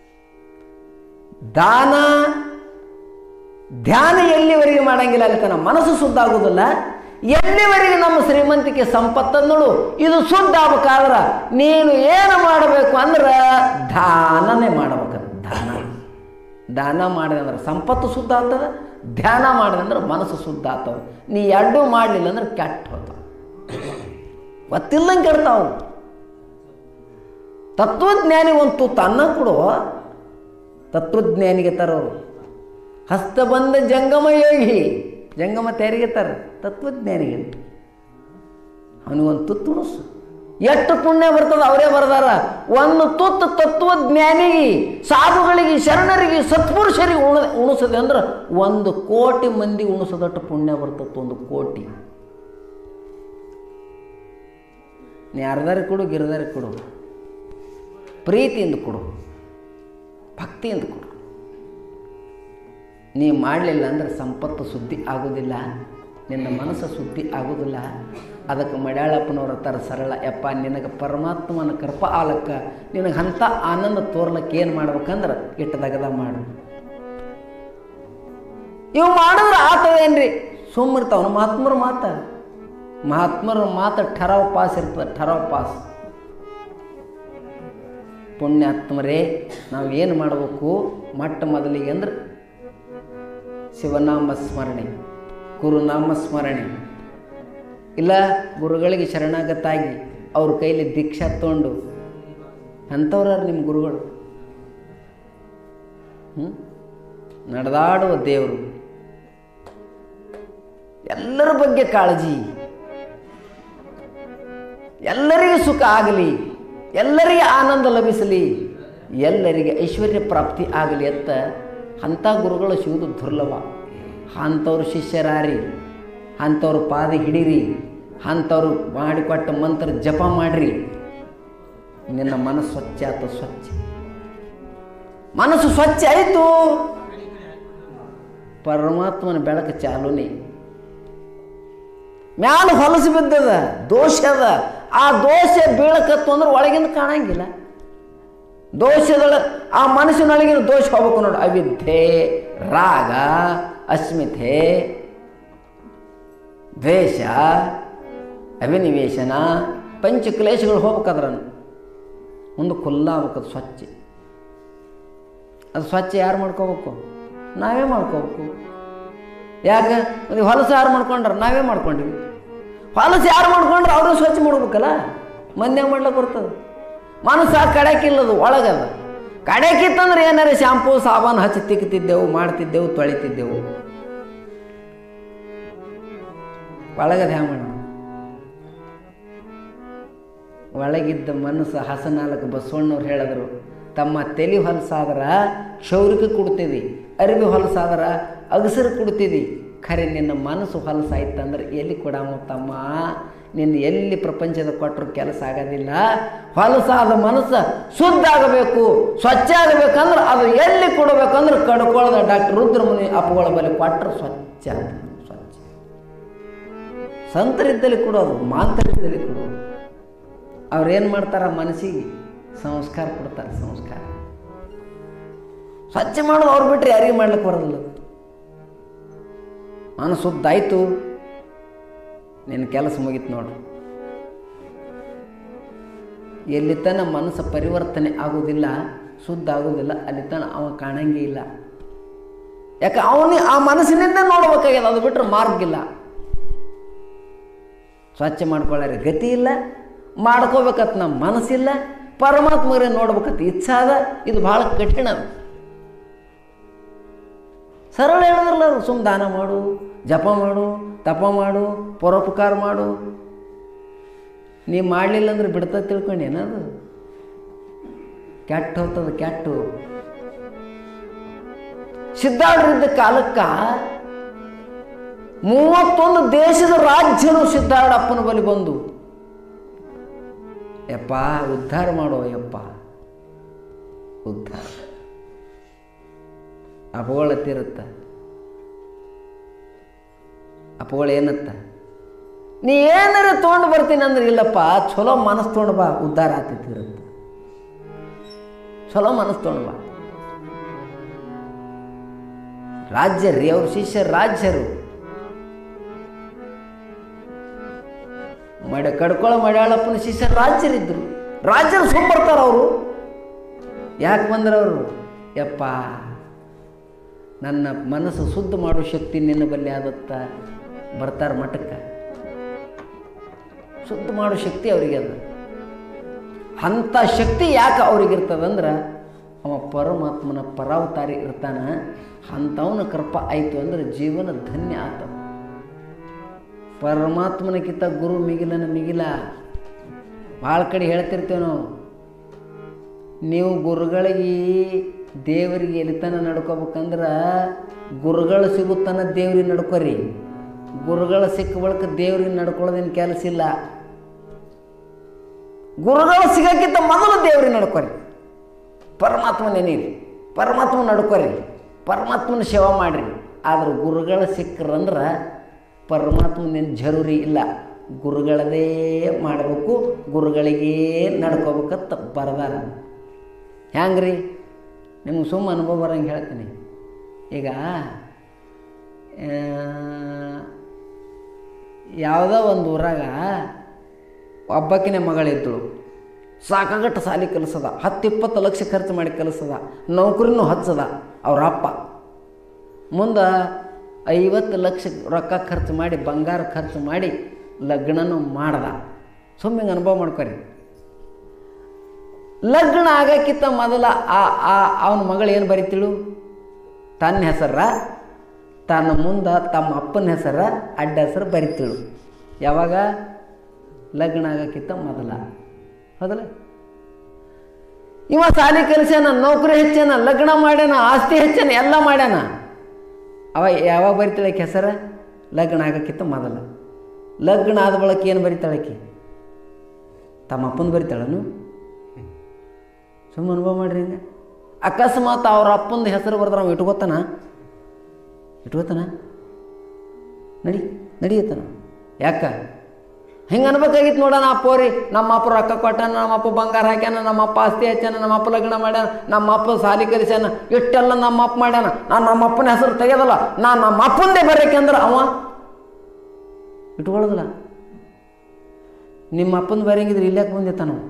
ದಾನ ಧ್ಯಾನ ಎಲ್ಲಿವರೆಗೆ ಮಾಡಂಗಿಲ್ಲ ಅಲ್ಲಿ ತನ್ನ ಮನಸ್ಸು ಶುದ್ಧ ಆಗೋದಿಲ್ಲ ಎಲ್ಲಿವರೆಗೆ ನಮ್ಮ ಶ್ರೀಮಂತಿಕೆ ಸಂಪತ್ತನ್ನೋಳು ಇದು ಶುದ್ಧ ಆಗ್ಬೇಕಾದ್ರೆ ನೀನು ಏನು ಮಾಡಬೇಕು ಅಂದ್ರೆ ದಾನನೇ ಮಾಡ್ಬೇಕಂತ ದಾನ ದಾನ ಮಾಡಿದೆ ಅಂದ್ರೆ ಸಂಪತ್ತು ಶುದ್ಧ ಆಗ್ತದೆ ಧ್ಯಾನ ಮಾಡಿದೆ ಅಂದ್ರೆ ಮನಸ್ಸು ಶುದ್ಧ ಆಗ್ತದೆ ನೀ ಎರಡೂ ಮಾಡಲಿಲ್ಲ ಅಂದ್ರೆ ಕೆಟ್ಟ ಹೋಗ್ತಾವ ಗೊತ್ತಿಲ್ಲಂಗೆ ಕೆಡ್ತಾವು ತತ್ವಜ್ಞಾನಿ ಒಂದು ತುತ್ತು ಅನ್ನ ಕೊಡುವ ತತ್ವಜ್ಞಾನಿಗೆ ತರೋರು ಹಸ್ತ ಬಂದ ಜಂಗಮ ಯೋಗಿ ಜಂಗಮ ತೆರಿಗೆ ತರ ತತ್ವಜ್ಞಾನಿಗೆ ಅವನಿಗೊಂದು ತುತ್ತು ಉಣಿಸು ಎಷ್ಟು ಪುಣ್ಯ ಬರ್ತದೆ ಅವರೇ ಬರ್ದಾರ ಒಂದು ತುತ್ತು ತತ್ವಜ್ಞಾನಿಗೆ ಸಾಧುಗಳಿಗೆ ಶರಣರಿಗೆ ಸತ್ಪುರುಷರಿಗೆ ಉಣ ಉಣಿಸದೆ ಅಂದ್ರೆ ಒಂದು ಕೋಟಿ ಮಂದಿ ಉಣಿಸೋದಟ್ಟು ಪುಣ್ಯ ಬರ್ತದೆ ಒಂದು ಕೋಟಿ ನೀ ಅರ್ಧಾರಿ ಕೊಡು ಗಿರ್ದಾರಿ ಕೊಡು ಪ್ರೀತಿಯಿಂದ ಕೊಡು ಭಕ್ತಿಯಿಂದ ಕೊಡು ನೀ ಮಾಡಲಿಲ್ಲ ಅಂದ್ರೆ ಸಂಪತ್ತು ಸುದ್ದಿ ಆಗೋದಿಲ್ಲ ನಿನ್ನ ಮನಸ್ಸು ಸುದ್ದಿ ಆಗೋದಿಲ್ಲ ಅದಕ್ಕೆ ಮಡ್ಯಾಳಪ್ಪನವ್ರ ಥರ ಸರಳ ಯಪ್ಪ ನಿನಗೆ ಪರಮಾತ್ಮನ ಕೃಪ ಆಲಕ್ಕ ನಿನಗೆ ಅಂಥ ಆನಂದ ತೋರ್ಲಕ್ಕೆ ಏನು ಮಾಡ್ಬೇಕಂದ್ರೆ ಇಟ್ಟು ದಗದ ಮಾಡು ಇವು ಮಾಡಿದ್ರೆ ಆತದೇನ್ರಿ ಸುಮ್ಮಿರ್ತಾವನು ಮಹಾತ್ಮರ ಮಾತ ಮಹಾತ್ಮರ ಮಾತು ಠರಾವ್ ಪಾಸ್ ಇರ್ತದೆ ಠರಾವ್ ಪಾಸ್ ಪುಣ್ಯಾತ್ಮರೇ ನಾವು ಏನು ಮಾಡಬೇಕು ಮೊಟ್ಟ ಮೊದಲಿಗೆ ಅಂದ್ರೆ ಶಿವನಾಮ ಸ್ಮರಣೆ ಗುರುನಾಮ ಸ್ಮರಣೆ ಇಲ್ಲ ಗುರುಗಳಿಗೆ ಶರಣಾಗತಾಗಿ ಅವ್ರ ಕೈಲಿ ದೀಕ್ಷಾ ತೊಗೊಂಡು ಅಂಥವ್ರ ನಿಮ್ಮ ಗುರುಗಳು ಹ್ಞೂ ನಡೆದಾಡುವ ದೇವರು ಎಲ್ಲರ ಬಗ್ಗೆ ಕಾಳಜಿ ಎಲ್ಲರಿಗೂ ಸುಖ ಆಗಲಿ ಎಲ್ಲರಿಗೆ ಆನಂದ ಲಭಿಸಲಿ ಎಲ್ಲರಿಗೆ ಐಶ್ವರ್ಯ ಪ್ರಾಪ್ತಿ ಆಗಲಿ ಅಂತ ಅಂಥ ಗುರುಗಳು ಸಿಗುವುದು ದುರ್ಲಭ ಅಂಥವ್ರು ಶಿಷ್ಯರಾರಿ ಅಂಥವ್ರ ಪಾದ ಹಿಡೀರಿ ಅಂಥವ್ರು ಮಾಡಿಕೊಟ್ಟ ಮಂತ್ರ ಜಪ ಮಾಡಿರಿ ನಿನ್ನ ಮನಸ್ಸು ಸ್ವಚ್ಛ ಆಯ್ತು ಸ್ವಚ್ಛ ಮನಸ್ಸು ಸ್ವಚ್ಛ ಆಯಿತು ಪರಮಾತ್ಮನ ಬೆಳಕು ಚಾಲುನೇ ಮ್ಯಾಲ ಹೊಲಸು ಬಿದ್ದದ ದೋಷ ಅದ ಆ ದೋಷ ಬೀಳಕತ್ತು ಅಂದ್ರೆ ಒಳಗಿಂದ ಕಾಣಂಗಿಲ್ಲ ದೋಷದೊಳ ಆ ಮನಸ್ಸಿನೊಳಗಿನ ದೋಷ ಹೋಗ್ಬೇಕು ನೋಡು ಅವಿದ್ಯೆ ರಾಗ ಅಸ್ಮಿತೆ ದ್ವೇಷ ಅಭಿನಿವೇಶನ ಪಂಚಕ್ಲೇಶಗಳು ಹೋಗ್ಬೇಕಾದ್ರನು ಮುಂದೆ ಆಗ್ಬೇಕದು ಸ್ವಚ್ಛ ಅದು ಸ್ವಚ್ಛ ಯಾರು ಮಾಡ್ಕೋಬೇಕು ನಾವೇ ಮಾಡ್ಕೋಬೇಕು ಯಾಕೆ ಅದು ಹೊಲಸು ಯಾರು ಮಾಡ್ಕೊಂಡ್ರೆ ನಾವೇ ಮಾಡ್ಕೊಂಡಿವಿ ಹೊಲಸು ಯಾರು ಮಾಡ್ಕೊಂಡ್ರೆ ಅವರು ಸ್ವಚ್ಛ ಮಾಡ್ಬೇಕಲ್ಲ ಮಂದ್ಯಾಗ ಮಾಡ್ಲಿಕ್ಕೆ ಬರ್ತದೆ ಮನಸ್ಸು ಆ ಕಡೆಕಿಲ್ಲದು ಒಳಗದ ಕಡೆಕಿತ್ತಂದ್ರೆ ಏನಾರ ಶಾಂಪೂ ಸಾಬಾನು ಹಚ್ಚಿ ತಿಕ್ತಿದ್ದೆವು ಮಾಡ್ತಿದ್ದೆವು ತೊಳಿತಿದ್ದೆವು ಒಳಗದ ಹ್ಯಾಂಗ ಮಾಡೋಣ ಒಳಗಿದ್ದ ಮನಸ್ಸು ಹಸನಾಲಕ್ಕೆ ಬಸವಣ್ಣವ್ರು ಹೇಳಿದ್ರು ತಮ್ಮ ತಲೆ ಹೊಲಸಾದ್ರ ಕ್ಷೌರಿಕ ಕೊಡ್ತೀವಿ ಅರಿವಿ ಹೊಲಸಾದ್ರ ಅಗಸರು ಕೊಡ್ತೀವಿ ಖರೆ ನಿನ್ನ ಮನಸ್ಸು ಹೊಲಸಾಯ್ತಂದ್ರೆ ಎಲ್ಲಿ ಕೊಡಾಮ ತಮ್ಮ ನಿನ್ನ ಎಲ್ಲಿ ಪ್ರಪಂಚದ ಕೊಟ್ಟರು ಕೆಲಸ ಆಗೋದಿಲ್ಲ ಹೊಲಸಾದ ಮನಸ್ಸು ಶುದ್ಧ ಆಗಬೇಕು ಸ್ವಚ್ಛ ಆಗಬೇಕಂದ್ರೆ ಅದು ಎಲ್ಲಿ ಕೊಡಬೇಕಂದ್ರೆ ಕಡ್ಕೊಳ್ಳೋದ ಡಾಕ್ಟರ್ ರುದ್ರಮುನಿ ಅಪ್ಪಗಳ ಬಳಿ ಕೊಟ್ಟರು ಸ್ವಚ್ಛ ಅಂತ ಸ್ವಚ್ಛ ಸಂತರಿದ್ದಲ್ಲಿ ಕೊಡೋದು ಮಾಂತರಿದ್ದಲ್ಲಿ ಕೊಡೋದು ಅವ್ರೇನು ಮಾಡ್ತಾರ ಮನಸ್ಸಿಗೆ ಸಂಸ್ಕಾರ ಕೊಡ್ತಾರೆ ಸಂಸ್ಕಾರ ಸ್ವಚ್ಛ ಮಾಡೋದು ಅವ್ರು ಬಿಟ್ಟರೆ ಯಾರಿಗೆ ಮಾಡ್ಲಿಕ್ಕೆ ಬರೋದಿಲ್ಲ ಮನಸ್ಸು ಶುದ್ಧಾಯ್ತು ನಿನ್ನ ಕೆಲಸ ಮುಗೀತು ನೋಡ್ರಿ ಎಲ್ಲಿ ತನ ಮನಸ್ಸು ಪರಿವರ್ತನೆ ಆಗೋದಿಲ್ಲ ಶುದ್ಧ ಆಗೋದಿಲ್ಲ ಅಲ್ಲಿ ತನ ಅವ ಕಾಣಂಗೇ ಇಲ್ಲ ಯಾಕೆ ಅವನೇ ಆ ಮನಸ್ಸಿನಿಂದ ನೋಡ್ಬೇಕಾಗ್ಯದ ಅದು ಬಿಟ್ಟರೆ ಮಾರ್ಗ ಇಲ್ಲ ಸ್ವಚ್ಛ ಮಾಡ್ಕೊಳ್ಳಾರೆ ಗತಿ ಇಲ್ಲ ಮಾಡ್ಕೋಬೇಕತ್ ನಮ್ಮ ಮನಸ್ಸಿಲ್ಲ ಪರಮಾತ್ಮರೇ ನೋಡ್ಬೇಕತ್ ಇಚ್ಛಾ ಅದ ಇದು ಭಾಳ ಕಠಿಣ ಅದು ಸರಳ ಹೇಳಿದ್ರಲ್ಲ ಅವ್ರು ಸುಮ್ಮ ದಾನ ಮಾಡು ಜಪ ಮಾಡು ತಪ ಮಾಡು ಪರೋಪಕಾರ ಮಾಡು ನೀ ಮಾಡಲಿಲ್ಲ ಅಂದ್ರೆ ಬಿಡ್ತದ ತಿಳ್ಕೊಂಡು ಏನದು ಕೆಟ್ಟ ಹೋಗ್ತದ ಕೆಟ್ಟು ಸಿದ್ಧಾಡ್ರಿದ್ದ ಕಾಲಕ್ಕ ಮೂವತ್ತೊಂದು ದೇಶದ ರಾಜ್ಯರು ಸಿದ್ಧಾರೂಢಪ್ಪನ ಬಳಿ ಬಂದು ಯಪ್ಪ ಉದ್ಧಾರ ಮಾಡೋ ಯಪ್ಪ ಉದ್ಧಾರ ಅಪಗಳತ್ತಿರುತ್ತ ಅಪಗಳ ಏನತ್ತ ನೀ ಏನಾರ ತೊಗೊಂಡು ಬರ್ತೀನಿ ಅಂದ್ರೆ ಇಲ್ಲಪ್ಪ ಚಲೋ ಮನಸ್ಸು ತೊಗೊಂಡು ಬಾ ಉದ್ಧಾರ ಆಗ್ತೈತಿ ಇರುತ್ತೆ ಚಲೋ ಮನಸ್ಸು ತೊಗೊಂಡು ಬಾ ರಾಜ್ಯರಿ ಅವ್ರ ಶಿಷ್ಯರು ರಾಜ್ಯರು ಮಡ ಕಡ್ಕೊಳ ಮಡ್ಯಾಳಪ್ಪನ ಶಿಷ್ಯರು ರಾಜ್ಯರಿದ್ದರು ರಾಜ್ಯರು ಸುಮ್ಮ ಬರ್ತಾರ ಅವರು ಯಾಕೆ ಬಂದ್ರ ಅವರು ಯಪ್ಪ ನನ್ನ ಮನಸ್ಸು ಶುದ್ಧ ಮಾಡೋ ಶಕ್ತಿ ನಿನ್ನ ಬಲ್ಲಿ ಆದತ್ತ ಬರ್ತಾರ ಮಠಕ್ಕೆ ಶುದ್ಧ ಮಾಡೋ ಶಕ್ತಿ ಅವರಿಗೆ ಅದ ಅಂಥ ಶಕ್ತಿ ಯಾಕೆ ಅವ್ರಿಗಿರ್ತದಂದ್ರೆ ಅವ ಪರಮಾತ್ಮನ ಪರಾವತಾರಿ ಇರ್ತಾನ ಅಂಥವನ ಕೃಪ ಆಯಿತು ಅಂದ್ರೆ ಜೀವನ ಧನ್ಯ ಆತ ಪರಮಾತ್ಮನಕ್ಕಿಂತ ಗುರು ಮಿಗಿಲನ ಮಿಗಿಲ ಭಾಳ ಕಡೆ ಹೇಳ್ತಿರ್ತೇವೆ ನಾವು ನೀವು ಗುರುಗಳಿಗೆ ದೇವರಿಗೆ ಎಲಿತನ ನಡ್ಕೋಬೇಕಂದ್ರೆ ಗುರುಗಳು ಸಿಗುತ್ತಾನ ದೇವ್ರಿಗೆ ನಡ್ಕೋರಿ ಗುರುಗಳು ಸಿಕ್ಕ ಬಳಿಕ ದೇವ್ರಿಗೆ ನಡ್ಕೊಳ್ಳೋದೇನು ಕೆಲಸ ಇಲ್ಲ ಗುರುಗಳು ಸಿಗೋಕ್ಕಿಂತ ಮೊದಲು ದೇವ್ರಿಗೆ ನಡ್ಕೋರಿ ಪರಮಾತ್ಮ ನೆನೀರಿ ಪರಮಾತ್ಮ ನಡ್ಕೋರಿ ಪರಮಾತ್ಮನ ಸೇವಾ ಮಾಡಿರಿ ಆದ್ರೆ ಗುರುಗಳು ಸಿಕ್ಕರಂದ್ರೆ ಪರಮಾತ್ಮನೇನು ಜರೂರಿ ಇಲ್ಲ ಗುರುಗಳದೇ ಮಾಡಬೇಕು ಗುರುಗಳಿಗೇ ನಡ್ಕೋಬೇಕಂತ ಬರದಾರ ಹ್ಯಾಂಗ್ರಿ ನಿಮ್ಗೆ ಸುಮ್ಮ ಅನುಭವ ಬರಂಗೆ ಹೇಳ್ತೀನಿ ಈಗ ಯಾವುದೋ ಒಂದು ಊರಾಗ ಒಬ್ಬಕಿನ ಮಗಳಿದ್ದಳು ಸಾಕಾಗಟ್ಟು ಸಾಲಿ ಕಲಿಸದ ಹತ್ತು ಇಪ್ಪತ್ತು ಲಕ್ಷ ಖರ್ಚು ಮಾಡಿ ಕಲಿಸದ ನೌಕರಿನೂ ಹಚ್ಚದ ಅವ್ರ ಅಪ್ಪ ಮುಂದೆ ಐವತ್ತು ಲಕ್ಷ ರೊಕ್ಕ ಖರ್ಚು ಮಾಡಿ ಬಂಗಾರ ಖರ್ಚು ಮಾಡಿ ಲಗ್ನನೂ ಮಾಡ್ದ ಸುಮ್ಮನೆ ಅನುಭವ ಮಾಡ್ಕೊರಿ ಲಗ್ನ ಆಗಕ್ಕಿಂತ ಮೊದಲ ಆ ಆ ಅವನ ಮಗಳು ಏನು ಬರಿತಿಳು ತನ್ನ ಹೆಸರ ತನ್ನ ಮುಂದೆ ತಮ್ಮ ಅಪ್ಪನ ಹೆಸರ ಅಡ್ಡ ಹೆಸರು ಬರಿತಿಳು ಯಾವಾಗ ಲಗ್ನ ಆಗಕ್ಕಿಂತ ಮೊದಲ ಹೌದಲ್ಲ ಇವ ಸಾಲಿ ಕಲಿಸ್ಯಾನ ನೌಕರಿ ಹೆಚ್ಚಾನ ಲಗ್ನ ಮಾಡ್ಯಾನ ಆಸ್ತಿ ಹೆಚ್ಚಾನ ಎಲ್ಲ ಮಾಡ್ಯಾನ ಅವ ಯಾವಾಗ ಬರಿತಾಳೆ ಹೆಸರ ಲಗ್ನ ಆಗಕ್ಕಿಂತ ಮೊದಲ ಲಗ್ನ ಆದ ಬಳಕ ಏನು ಬರಿತಾಳಕಿ ತಮ್ಮ ಅಪ್ಪನ ಬರಿತಾಳನು ಸುಮ್ಮನೆ ಅನುಭವ ಮಾಡ್ರಿ ಹಿಂಗೆ ಅಕಸ್ಮಾತ್ ಅವ್ರ ಅಪ್ಪಂದು ಹೆಸರು ಬರ್ದ್ರೆ ಅವ ಇಟ್ಕೋತಾನ ಇಟ್ಕೋತಾನ ನಡಿ ನಡಿಯತ್ತಾನ ಯಾಕ ಹಿಂಗೆ ಅನ್ಬೇಕಾಗಿತ್ತು ನೋಡೋಣ ಆ ಪೋರಿ ನಮ್ಮ ಅಪ್ಪ ರೊಕ್ಕ ಕೊಟ್ಟಾನ ನಮ್ಮ ಅಪ್ಪ ಬಂಗಾರ ಹಾಕ್ಯಾನ ನಮ್ಮ ಅಪ್ಪ ಆಸ್ತಿ ಹಚ್ಚಾನ ನಮ್ಮ ಅಪ್ಪ ಲಗ್ನ ಮಾಡ್ಯಾನ ನಮ್ಮ ಅಪ್ಪ ಸಾಲಿ ಕಲಿಸ್ಯಾನ ಇಷ್ಟೆಲ್ಲ ನಮ್ಮ ಅಪ್ಪ ಮಾಡ್ಯಾನ ನಾನು ನಮ್ಮ ಅಪ್ಪನ ಹೆಸರು ತೆಗೆದಲ್ಲ ನಾನು ನಮ್ಮ ಅಪ್ಪಂದೇ ಬರೋಕೆಂದ್ರೆ ಅವ ಇಟ್ಕೊಳ್ಳೋದಿಲ್ಲ ನಿಮ್ಮ ಅಪ್ಪನ ಬರೆಯಂಗಿದ್ರೆ ಇಲ್ಲಾಕೆ ಬಂದಿತ್ತ ನಾವು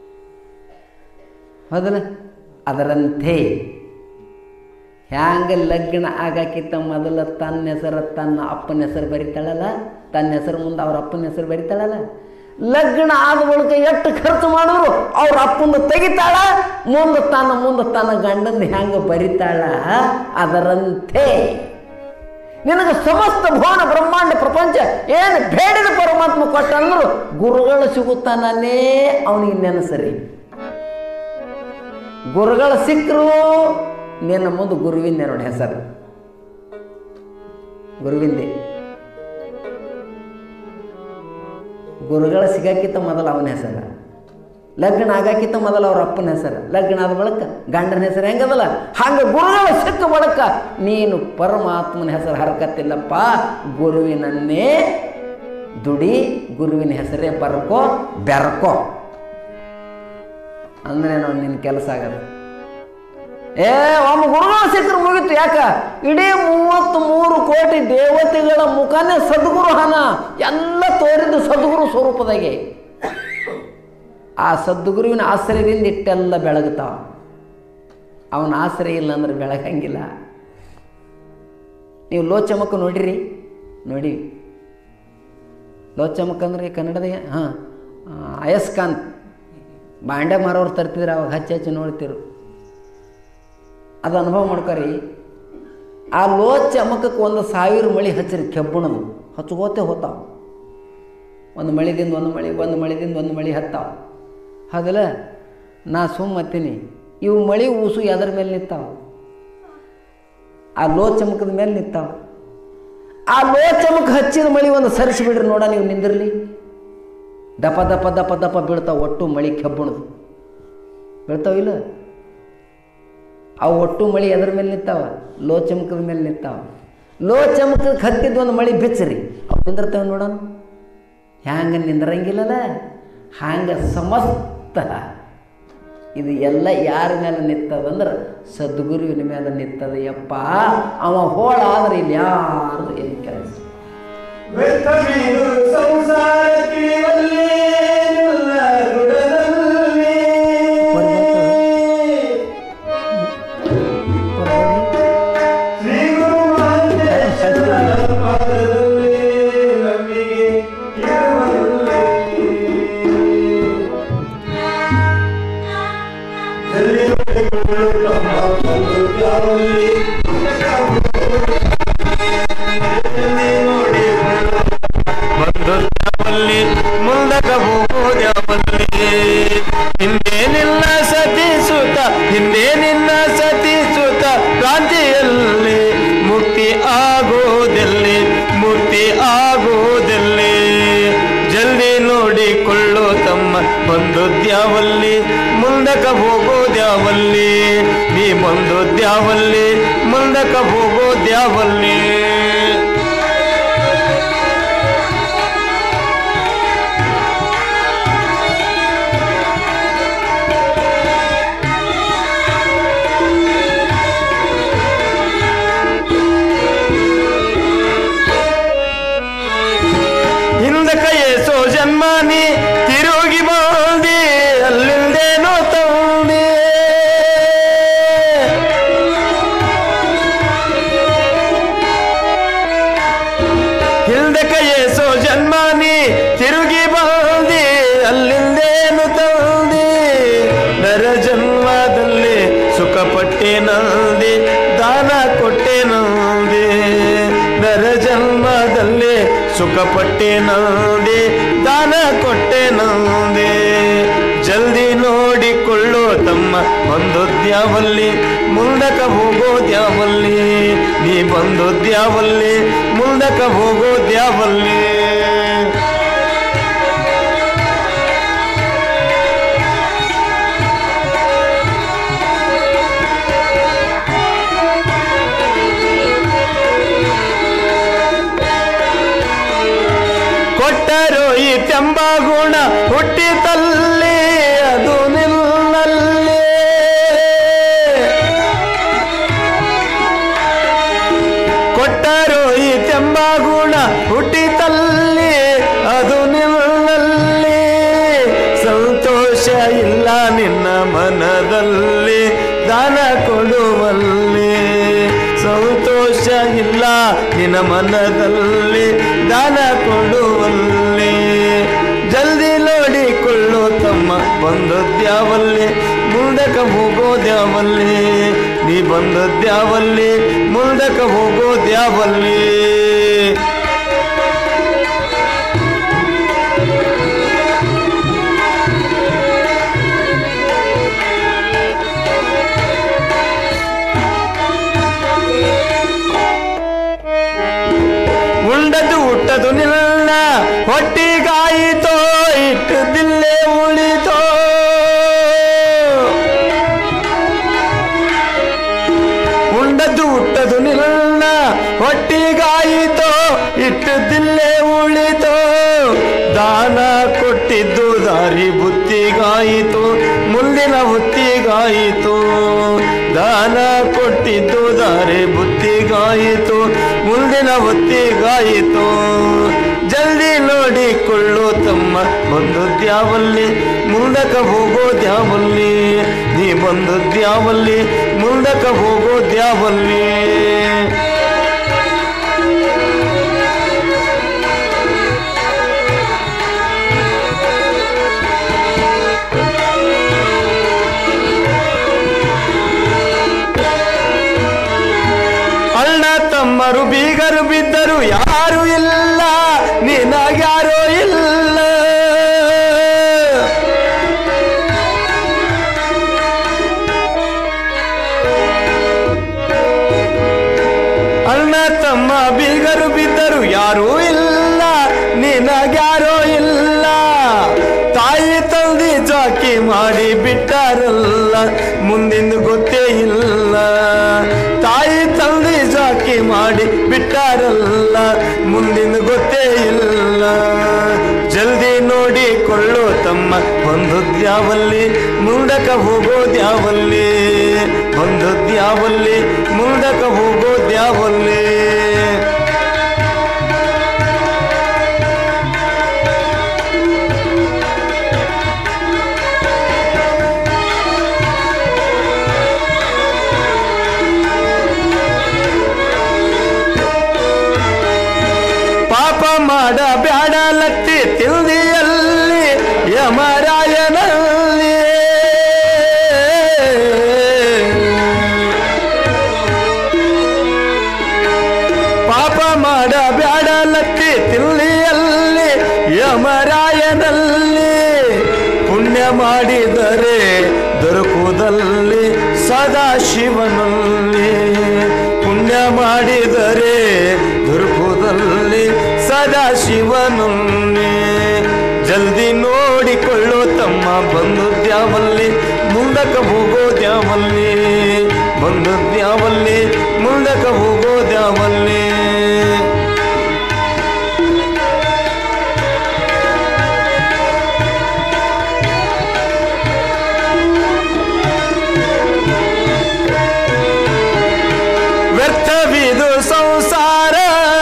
ಹೌದಲ್ಲ ಅದರಂತೆ ಹ್ಯಾಂಗ ಲಗ್ನ ಆಗಾಕಿತ್ತ ಮೊದಲ ತನ್ನ ಹೆಸರು ತನ್ನ ಅಪ್ಪನ ಹೆಸರು ಬರಿತಾಳಲ್ಲ ತನ್ನ ಹೆಸರು ಮುಂದೆ ಅವ್ರ ಅಪ್ಪನ ಹೆಸರು ಬರಿತಾಳಲ್ಲ ಲಗ್ನ ಆದ ಬಳಿಕ ಎಷ್ಟು ಖರ್ಚು ಮಾಡಿದ್ರು ಅವ್ರ ಅಪ್ಪನ ತೆಗಿತಾಳ ಮುಂದೆ ತನ್ನ ಮುಂದೆ ತನ್ನ ಗಂಡನ ಹ್ಯಾಂಗ ಬರಿತಾಳ ಅದರಂತೆ ನಿನಗೆ ಸಮಸ್ತ ಭುವನ ಬ್ರಹ್ಮಾಂಡ ಪ್ರಪಂಚ ಏನು ಬೇಡಿದ ಪರಮಾತ್ಮ ಕೊಟ್ಟ ಅಂದ್ರು ಗುರುಗಳು ಸಿಗುತ್ತಾನೇ ಅವನಿಗೆ ನೆನಸರಿ ಗುರುಗಳು ಸಿಕ್ಕರು ನಿನ್ನ ಮುಂದೆ ಗುರುವಿಂದೆ ನೋಡಿ ಹೆಸರು ಗುರುವಿಂದೆ ಗುರುಗಳ ಸಿಗಕ್ಕಿಂತ ಮೊದಲು ಅವನ ಹೆಸರು ಲಗ್ನ ಆಗಾಕಿಂತ ಮೊದಲು ಅವ್ರ ಅಪ್ಪನ ಹೆಸರು ಲಗ್ನ ಆದ ಬಳಕ ಗಂಡನ ಹೆಸರು ಹೆಂಗದಲ್ಲ ಹಂಗೆ ಗುರುಗಳ ಸಿಕ್ಕ ಬಳಕ ನೀನು ಪರಮಾತ್ಮನ ಹೆಸರು ಹರಕತ್ತಿಲ್ಲಪ್ಪ ಗುರುವಿನನ್ನೇ ದುಡಿ ಗುರುವಿನ ಹೆಸರೇ ಬರ್ಕೋ ಬೆರ್ಕೋ ಅಂದ್ರೆ ನಾವು ನಿನ್ನ ಕೆಲಸ ಆಗಲ್ಲ ಏ ಒಮ್ಮ ಗುರುಗಳು ಸಿಕ್ಕರು ಮುಗೀತು ಯಾಕ ಇಡೀ ಮೂವತ್ತ್ ಮೂರು ಕೋಟಿ ದೇವತೆಗಳ ಮುಖನೇ ಸದ್ಗುರು ಹನ ಎಲ್ಲ ತೋರಿದ್ದು ಸದ್ಗುರು ಸ್ವರೂಪದಾಗೆ ಆ ಸದ್ಗುರುವಿನ ಆಶ್ರಯದಿಂದ ಇಟ್ಟೆಲ್ಲ ಬೆಳಗುತ್ತಾವ ಅವನ ಆಶ್ರಯ ಇಲ್ಲ ಅಂದ್ರೆ ಬೆಳಗಂಗಿಲ್ಲ ನೀವು ಲೋಚಮಕ್ಕ ನೋಡಿರಿ ನೋಡಿ ಲೋಚಮಕ್ಕ ಅಂದ್ರೆ ಕನ್ನಡದಾಗ ಹಾಂ ಅಯಸ್ಕಾಂತ್ ಬಾಂಡೆ ಮಾರೋರು ತರ್ತಿದ್ರು ಅವಾಗ ಹಚ್ಚಿ ಹಚ್ಚಿ ನೋಡ್ತಿರು ಅದು ಅನುಭವ ಮಾಡ್ಕೊರಿ ಆ ಲೋ ಚಮಕಕ್ಕೆ ಒಂದು ಸಾವಿರ ಮಳಿ ಹಚ್ಚಿರಿ ಕೆಬ್ಬಣದು ಹಚ್ಕೋತೆ ಹೋತಾವ ಒಂದು ಮಳಿದಿಂದ ಒಂದು ಮಳಿ ಒಂದು ಮಳಿದಿಂದ ಒಂದು ಮಳಿ ಹತ್ತಾವ ಹೌದಲ್ಲ ನಾ ಸುಮ್ಮತ್ತೀನಿ ಇವು ಮಳಿ ಊಸು ಎದ್ರ ಮೇಲೆ ನಿಂತಾವ ಆ ಲೋ ಚಮಕದ ಮೇಲೆ ನಿಂತಾವ ಆ ಲೋ ಚಮಕ ಹಚ್ಚಿದ ಮಳಿ ಒಂದು ಸರಿಸಿ ಬಿಡ್ರಿ ನೋಡ ನೀವು ನಿಂದಿರ್ಲಿ ದಪ ದಪ ದಪ ದಪ ಬೀಳ್ತಾವ ಒಟ್ಟು ಮಳಿ ಕೆಬ್ಬಣದು ಬೀಳ್ತಾವಿಲ್ಲ ಅವು ಒಟ್ಟು ಮಳಿ ಎದ್ರ ಮೇಲೆ ನಿಂತಾವ ಲೋ ಚಮಕದ ಮೇಲೆ ನಿಂತಾವ ಲೋ ಚಮಕಕ್ಕೆ ಹತ್ತಿದ ಒಂದು ಮಳಿ ಬಿಚ್ಚರಿ ಅವು ನಿಂದಿರ್ತೇವೆ ನೋಡೋಣ ಹ್ಯಾಂಗ ನಿಂದ್ರಂಗಿಲ್ಲಲ್ಲ ಹಂಗೆ ಸಮಸ್ತ ಇದು ಎಲ್ಲ ಯಾರ ಮೇಲೆ ನಿತ್ತದಂದ್ರೆ ಸದ್ಗುರುವಿನ ಮೇಲೆ ನಿತ್ತದ ಯಪ್ಪ ಅವ ಹೋಳ ಆದ್ರೆ ಇಲ್ಲಿ ಯಾರು ಏನು ಕೆಲಸ ವ್ಯರ್ಥವೀದು ಸಂಸಾರ ತಿಳಿವಲ್ಲಿ ನಿಲ್ಲ ರುಡನಲ್ಲಿ. ಶ್ರೀ ಗುರು ಮಹಂತೇಶ್ವರ ಪಾದದಲ್ಲಿ ನಂಬಿಕೆ ಇರುವಲ್ಲಿ. ಜಲ್ದಿ ನೋಡಿಕೊಳ್ಳು ತಮ್ಮ ಬಂಧುತ್ವದಲ್ಲಿ. ಜಲ್ದಿ ನೋಡಿಕೊಳ್ಳು ಬಂಧುತ್ವದಲ್ಲಿ ಮುಂದಕ ಹೋಗೋದ್ಯಾವಲ್ಲಿ ಹಿಂದೆ ನಿನ್ನ ಸತಿಸುತ್ತ ಹಿಂದೆ ನಿನ್ನ ಸತಿಸುತ್ತ ಕ್ರಾಂತಿಯಲ್ಲಿ ಮುಕ್ತಿ ಆಗೋದೆಲ್ಲಿ ಮುಕ್ತಿ ಆಗೋದೆಲ್ಲಿ ಜಲ್ದಿ ನೋಡಿಕೊಳ್ಳೋ ತಮ್ಮ ಬಂದೋದ್ಯಾವಲ್ಲಿ ಮುಂದಕ ಹೋಗೋದ್ಯಾವಲ್ಲಿ ನೀ ಬಂದೋದ್ಯಾವಲ್ಲಿ ಮುಂದಕ ಹೋಗೋದ್ಯಾವಲ್ಲಿ ಹಿಂದಕ ಏಸೋ ಜನ್ಮಾನಿ ತಿರುಗಿ ಬಂದಿ ಅಲ್ಲಿಂದೇನೋ ತಂದೆ ಹಿಂದಕ ಏಸೋ ಜನ್ಮಾನಿ ತಿರುಗಿ ಬಂದಿ ಅಲ್ಲಿಂದೇನು ತಂದೆ ನರ ಜನ್ಮದಲ್ಲಿ ಸುಖ ಪಟ್ಟೆ ನಂದಿ ದಾನ ಕೊಟ್ಟೆ ನಂದಿ ನರ ಜನ್ಮದಲ್ಲಿ ಸುಖ ಪಟ್ಟೆ ನಂದಿ ದಾನ ಕೊಟ್ಟೆ ನಂದಿ ಜಲ್ದಿ ನೋಡಿಕೊಳ್ಳೋ ತಮ್ಮ ಬಂದೋದ್ಯಾವಲ್ಲಿ ಮುಂದಕ ಹೋಗೋದ್ಯಾವಲ್ಲಿ ನೀ ಬಂದೋದ್ಯಾವಲ್ಲಿ ಮುಂದಕ ಮುಂದಕ್ಕೆ ಹೋಗೋದ್ಯಾವಲ್ಲಿ ಕೊಟ್ಟರು ಈ ತೆಂಬ ಗುಣ ಹುಟ್ಟಿತಲ್ಲಿ ಅದು ನಿಲ್ಲಲ್ಲಿ ಕೊಟ್ಟರು ಈ ತೆಂಬ ಗುಣ ಹುಟ್ಟಿತಲ್ಲಿ ಅದು ನಿಲ್ಲಲ್ಲಿ ಸಂತೋಷ ಇಲ್ಲ ನಿನ್ನ ಮನದಲ್ಲಿ ದಾನ ಕೊಡುವಲ್ಲಿ ಸಂತೋಷ ಇಲ್ಲ ನಿನ್ನ ಮನದಲ್ಲಿ ದಾನ ಕೊಡುವಲ್ಲಿ ಜಲ್ದಿ ನೋಡಿಕೊಳ್ಳು ತಮ್ಮ ಬಂದದ್ಯಾವಲ್ಲಿ ಮುಂದಕ್ಕೆ ಹೋಗೋದ್ಯಾವಲ್ಲಿ ನೀ ಬಂದದ್ಯಾವಲ್ಲಿ ಮುಂದಕ್ಕೆ ಹೋಗೋದ್ಯಾವಲ್ಲಿ ಉಂಡದು ಹುಟ್ಟದು ನಿಲ್ಲ ಹೊಟ್ಟಿಗಾಯಿತೋ ಇಟ್ಟದಿಲ್ಲೇ ಉಳಿತೋ ಉಂಡದ್ದು ಹುಟ್ಟದು ನಿಲ್ಲ ಹೊಟ್ಟಿಗಾಯಿತೋ ಇಟ್ಟದಿಲ್ಲೇ ಉಳಿತೋ ದಾನ ಕೊಟ್ಟಿದ್ದು ದಾರಿ ಬುತ್ತಿಗಾಯಿತು ಮುಂದಿನ ಹೊತ್ತಿಗಾಯಿತು ದಾನ ಕೊಟ್ಟಿದ್ದು ದಾರಿ ಬುತ್ತಿಗಾಯಿತು ಮುಂದಿನ ಹೊತ್ತಿಗಾಯಿತು ಜಲ್ದಿ ನೋಡಿಕೊಳ್ಳು ತಮ್ಮ ಬಂದದ್ಯಾವಲ್ಲಿ ಮುಂದಕ್ಕೆ ಹೋಗೋದ್ಯಾವಲ್ಲಿ ನೀ ಬಂದದ್ಯಾವಲ್ಲಿ ಮುಂದಕ್ಕೆ ಹೋಗೋದ್ಯಾವಲ್ಲಿ ಅಣ್ಣ ತಮ್ಮರು ಬೀಗರು ಬಿದ್ದರು ಯಾರು ಇಲ್ಲ ನಿನಗ್ಯಾರೋ ಇಲ್ಲ ಅಣ್ಣ ತಮ್ಮ ಬೀಗರು ಬಿದ್ದರು ಯಾರೂ ಇಲ್ಲ ನಿನಗ್ಯಾರೋ ಇಲ್ಲ ತಾಯಿ ತಂದೆ ಜಾಕಿ ಮಾಡಿ ಬಿಟ್ಟಾರಲ್ಲ ಮುಂದಿಂದು ಗೊತ್ತೇ ಇಲ್ಲ ತಾಯಿ ತಂದೆ ಜಾಕಿ ಮಾಡಿ ಬಿಟ್ಟಾರಲ್ಲ ಮುಂದಿನ ಗೊತ್ತೇ ಇಲ್ಲ ಜಲ್ದಿ ನೋಡಿಕೊಳ್ಳು ತಮ್ಮ ಬಂದದ್ಯಾವಲ್ಲಿ ಮುಂದಕ ಹೋಗೋದ್ಯಾವಲ್ಲಿ ಬಂದದ್ಯಾವಲ್ಲಿ ಮುಂದಕ ಹೋಗೋದ್ಯಾವಲ್ಲಿ ಪಾಪ ಮಾಡ ಬ್ಯಾಡ ಲತ್ತಿ ತಿಳ್ದಿಯಲ್ಲಿ ಯಮರಾಯನಲ್ಲಿ ಪಾಪ ಮಾಡ ಬ್ಯಾಡ ಲತ್ತಿ ತಿಳ್ಳಿಯಲ್ಲಿ ಯಮರಾಯನಲ್ಲಿ ಪುಣ್ಯ ಮಾಡಿದರೆ ದೊರಕುವುದಲ್ಲಿ ಸದಾ ಶಿವನಲ್ಲಿ ಪುಣ್ಯ ಮಾಡಿದರೆ ದೊರಕುವುದಲ್ಲಿ ಸದಾ ಶಿವನಲ್ಲಿ ಜಲ್ದಿ ನೋಡಿಕೊಳ್ಳೋ ತಮ್ಮ ಬಂದದ್ಯಾವಲ್ಲಿ ಮುಂದಕ ಹೋಗೋದ್ಯಾವಲ್ಲಿ ಬಂದದ್ಯಾವಲ್ಲಿ ಮುಂದಕ ಹೋಗೋದ್ಯಾವಲ್ಲಿ ವ್ಯರ್ಥವಿದು ಸಂಸಾರ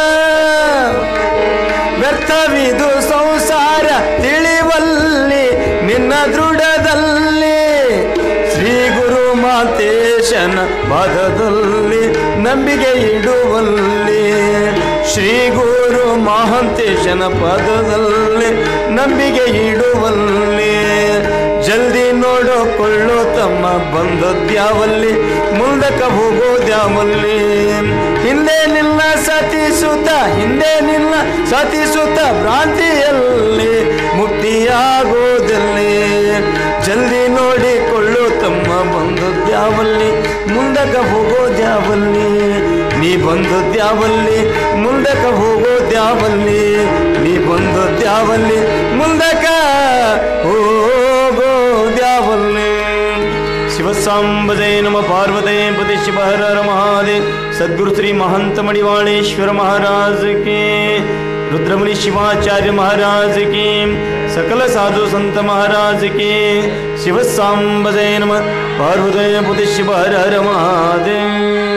ವ್ಯರ್ಥವಿದು ಸಂಸಾರ ತಿಳಿವಲ್ಲಿ ನಿನ್ನ ದೃಢದಲ್ಲಿ ಶ್ರೀ ಗುರು ಮಾತೇಶನ ಪದದಲ್ಲಿ ನಂಬಿಕೆ ಇಡುವಲ್ಲಿ ಶ್ರೀ ಗುರು ಮಹಾಂತೇಶನ ಪದದಲ್ಲಿ ನಂಬಿಕೆ ಇಡುವಲ್ಲಿ ಜಲ್ದಿ ನೋಡಿಕೊಳ್ಳೋ ತಮ್ಮ ಬಂದದ್ಯಾವಲ್ಲಿ ಮುಂದಕ್ಕೆ ಹೋಗೋದ್ಯಾವಲ್ಲಿ ಹಿಂದೆ ನಿನ್ನ ಸತಿಸುತ್ತ ಹಿಂದೆ ನಿನ್ನ ಸತಿಸುತ್ತ ಭ್ರಾಂತಿಯಲ್ಲಿ ಮುಕ್ತಿಯಾಗೋದಲ್ಲಿ ಜಲ್ದಿ ನೋಡಿಕೊಳ್ಳು ತಮ್ಮ ಬಂದದ್ಯಾವಲ್ಲಿ ಮುಂದಕ್ಕೆ ಹೋಗೋದ್ಯಾವಲ್ಲಿ ನೀ ಬಂದದ್ಯಾವಲ್ಲಿ ಮುಂದಕ ಹೋಗೋದ್ಯಾವಲ್ಲಿ ನೀ ಬಂದದ್ಯಾವಲ್ಲಿ ಮುಂದಕ ಹೋಗೋದ್ಯಾವಲ್ಲಿ ಶಿವಸಾಂಬಜಯ ನಮ ಪಾರ್ವತೇ ಪತಿ ಶಿವ ಹರ ಹರ ಮಹಾದೇವ್ ಸದ್ಗುರು ಶ್ರೀ ಮಹಂತ ಮಡಿವಾಳೇಶ್ವರ ಮಹಾರಾಜ ಕೇ रुद्रमुनि शिवाचार्य महाराज की सकल साधु संत महाराज की शिव सांबजय नम पार्वतय पुति शिव हर हर महादेव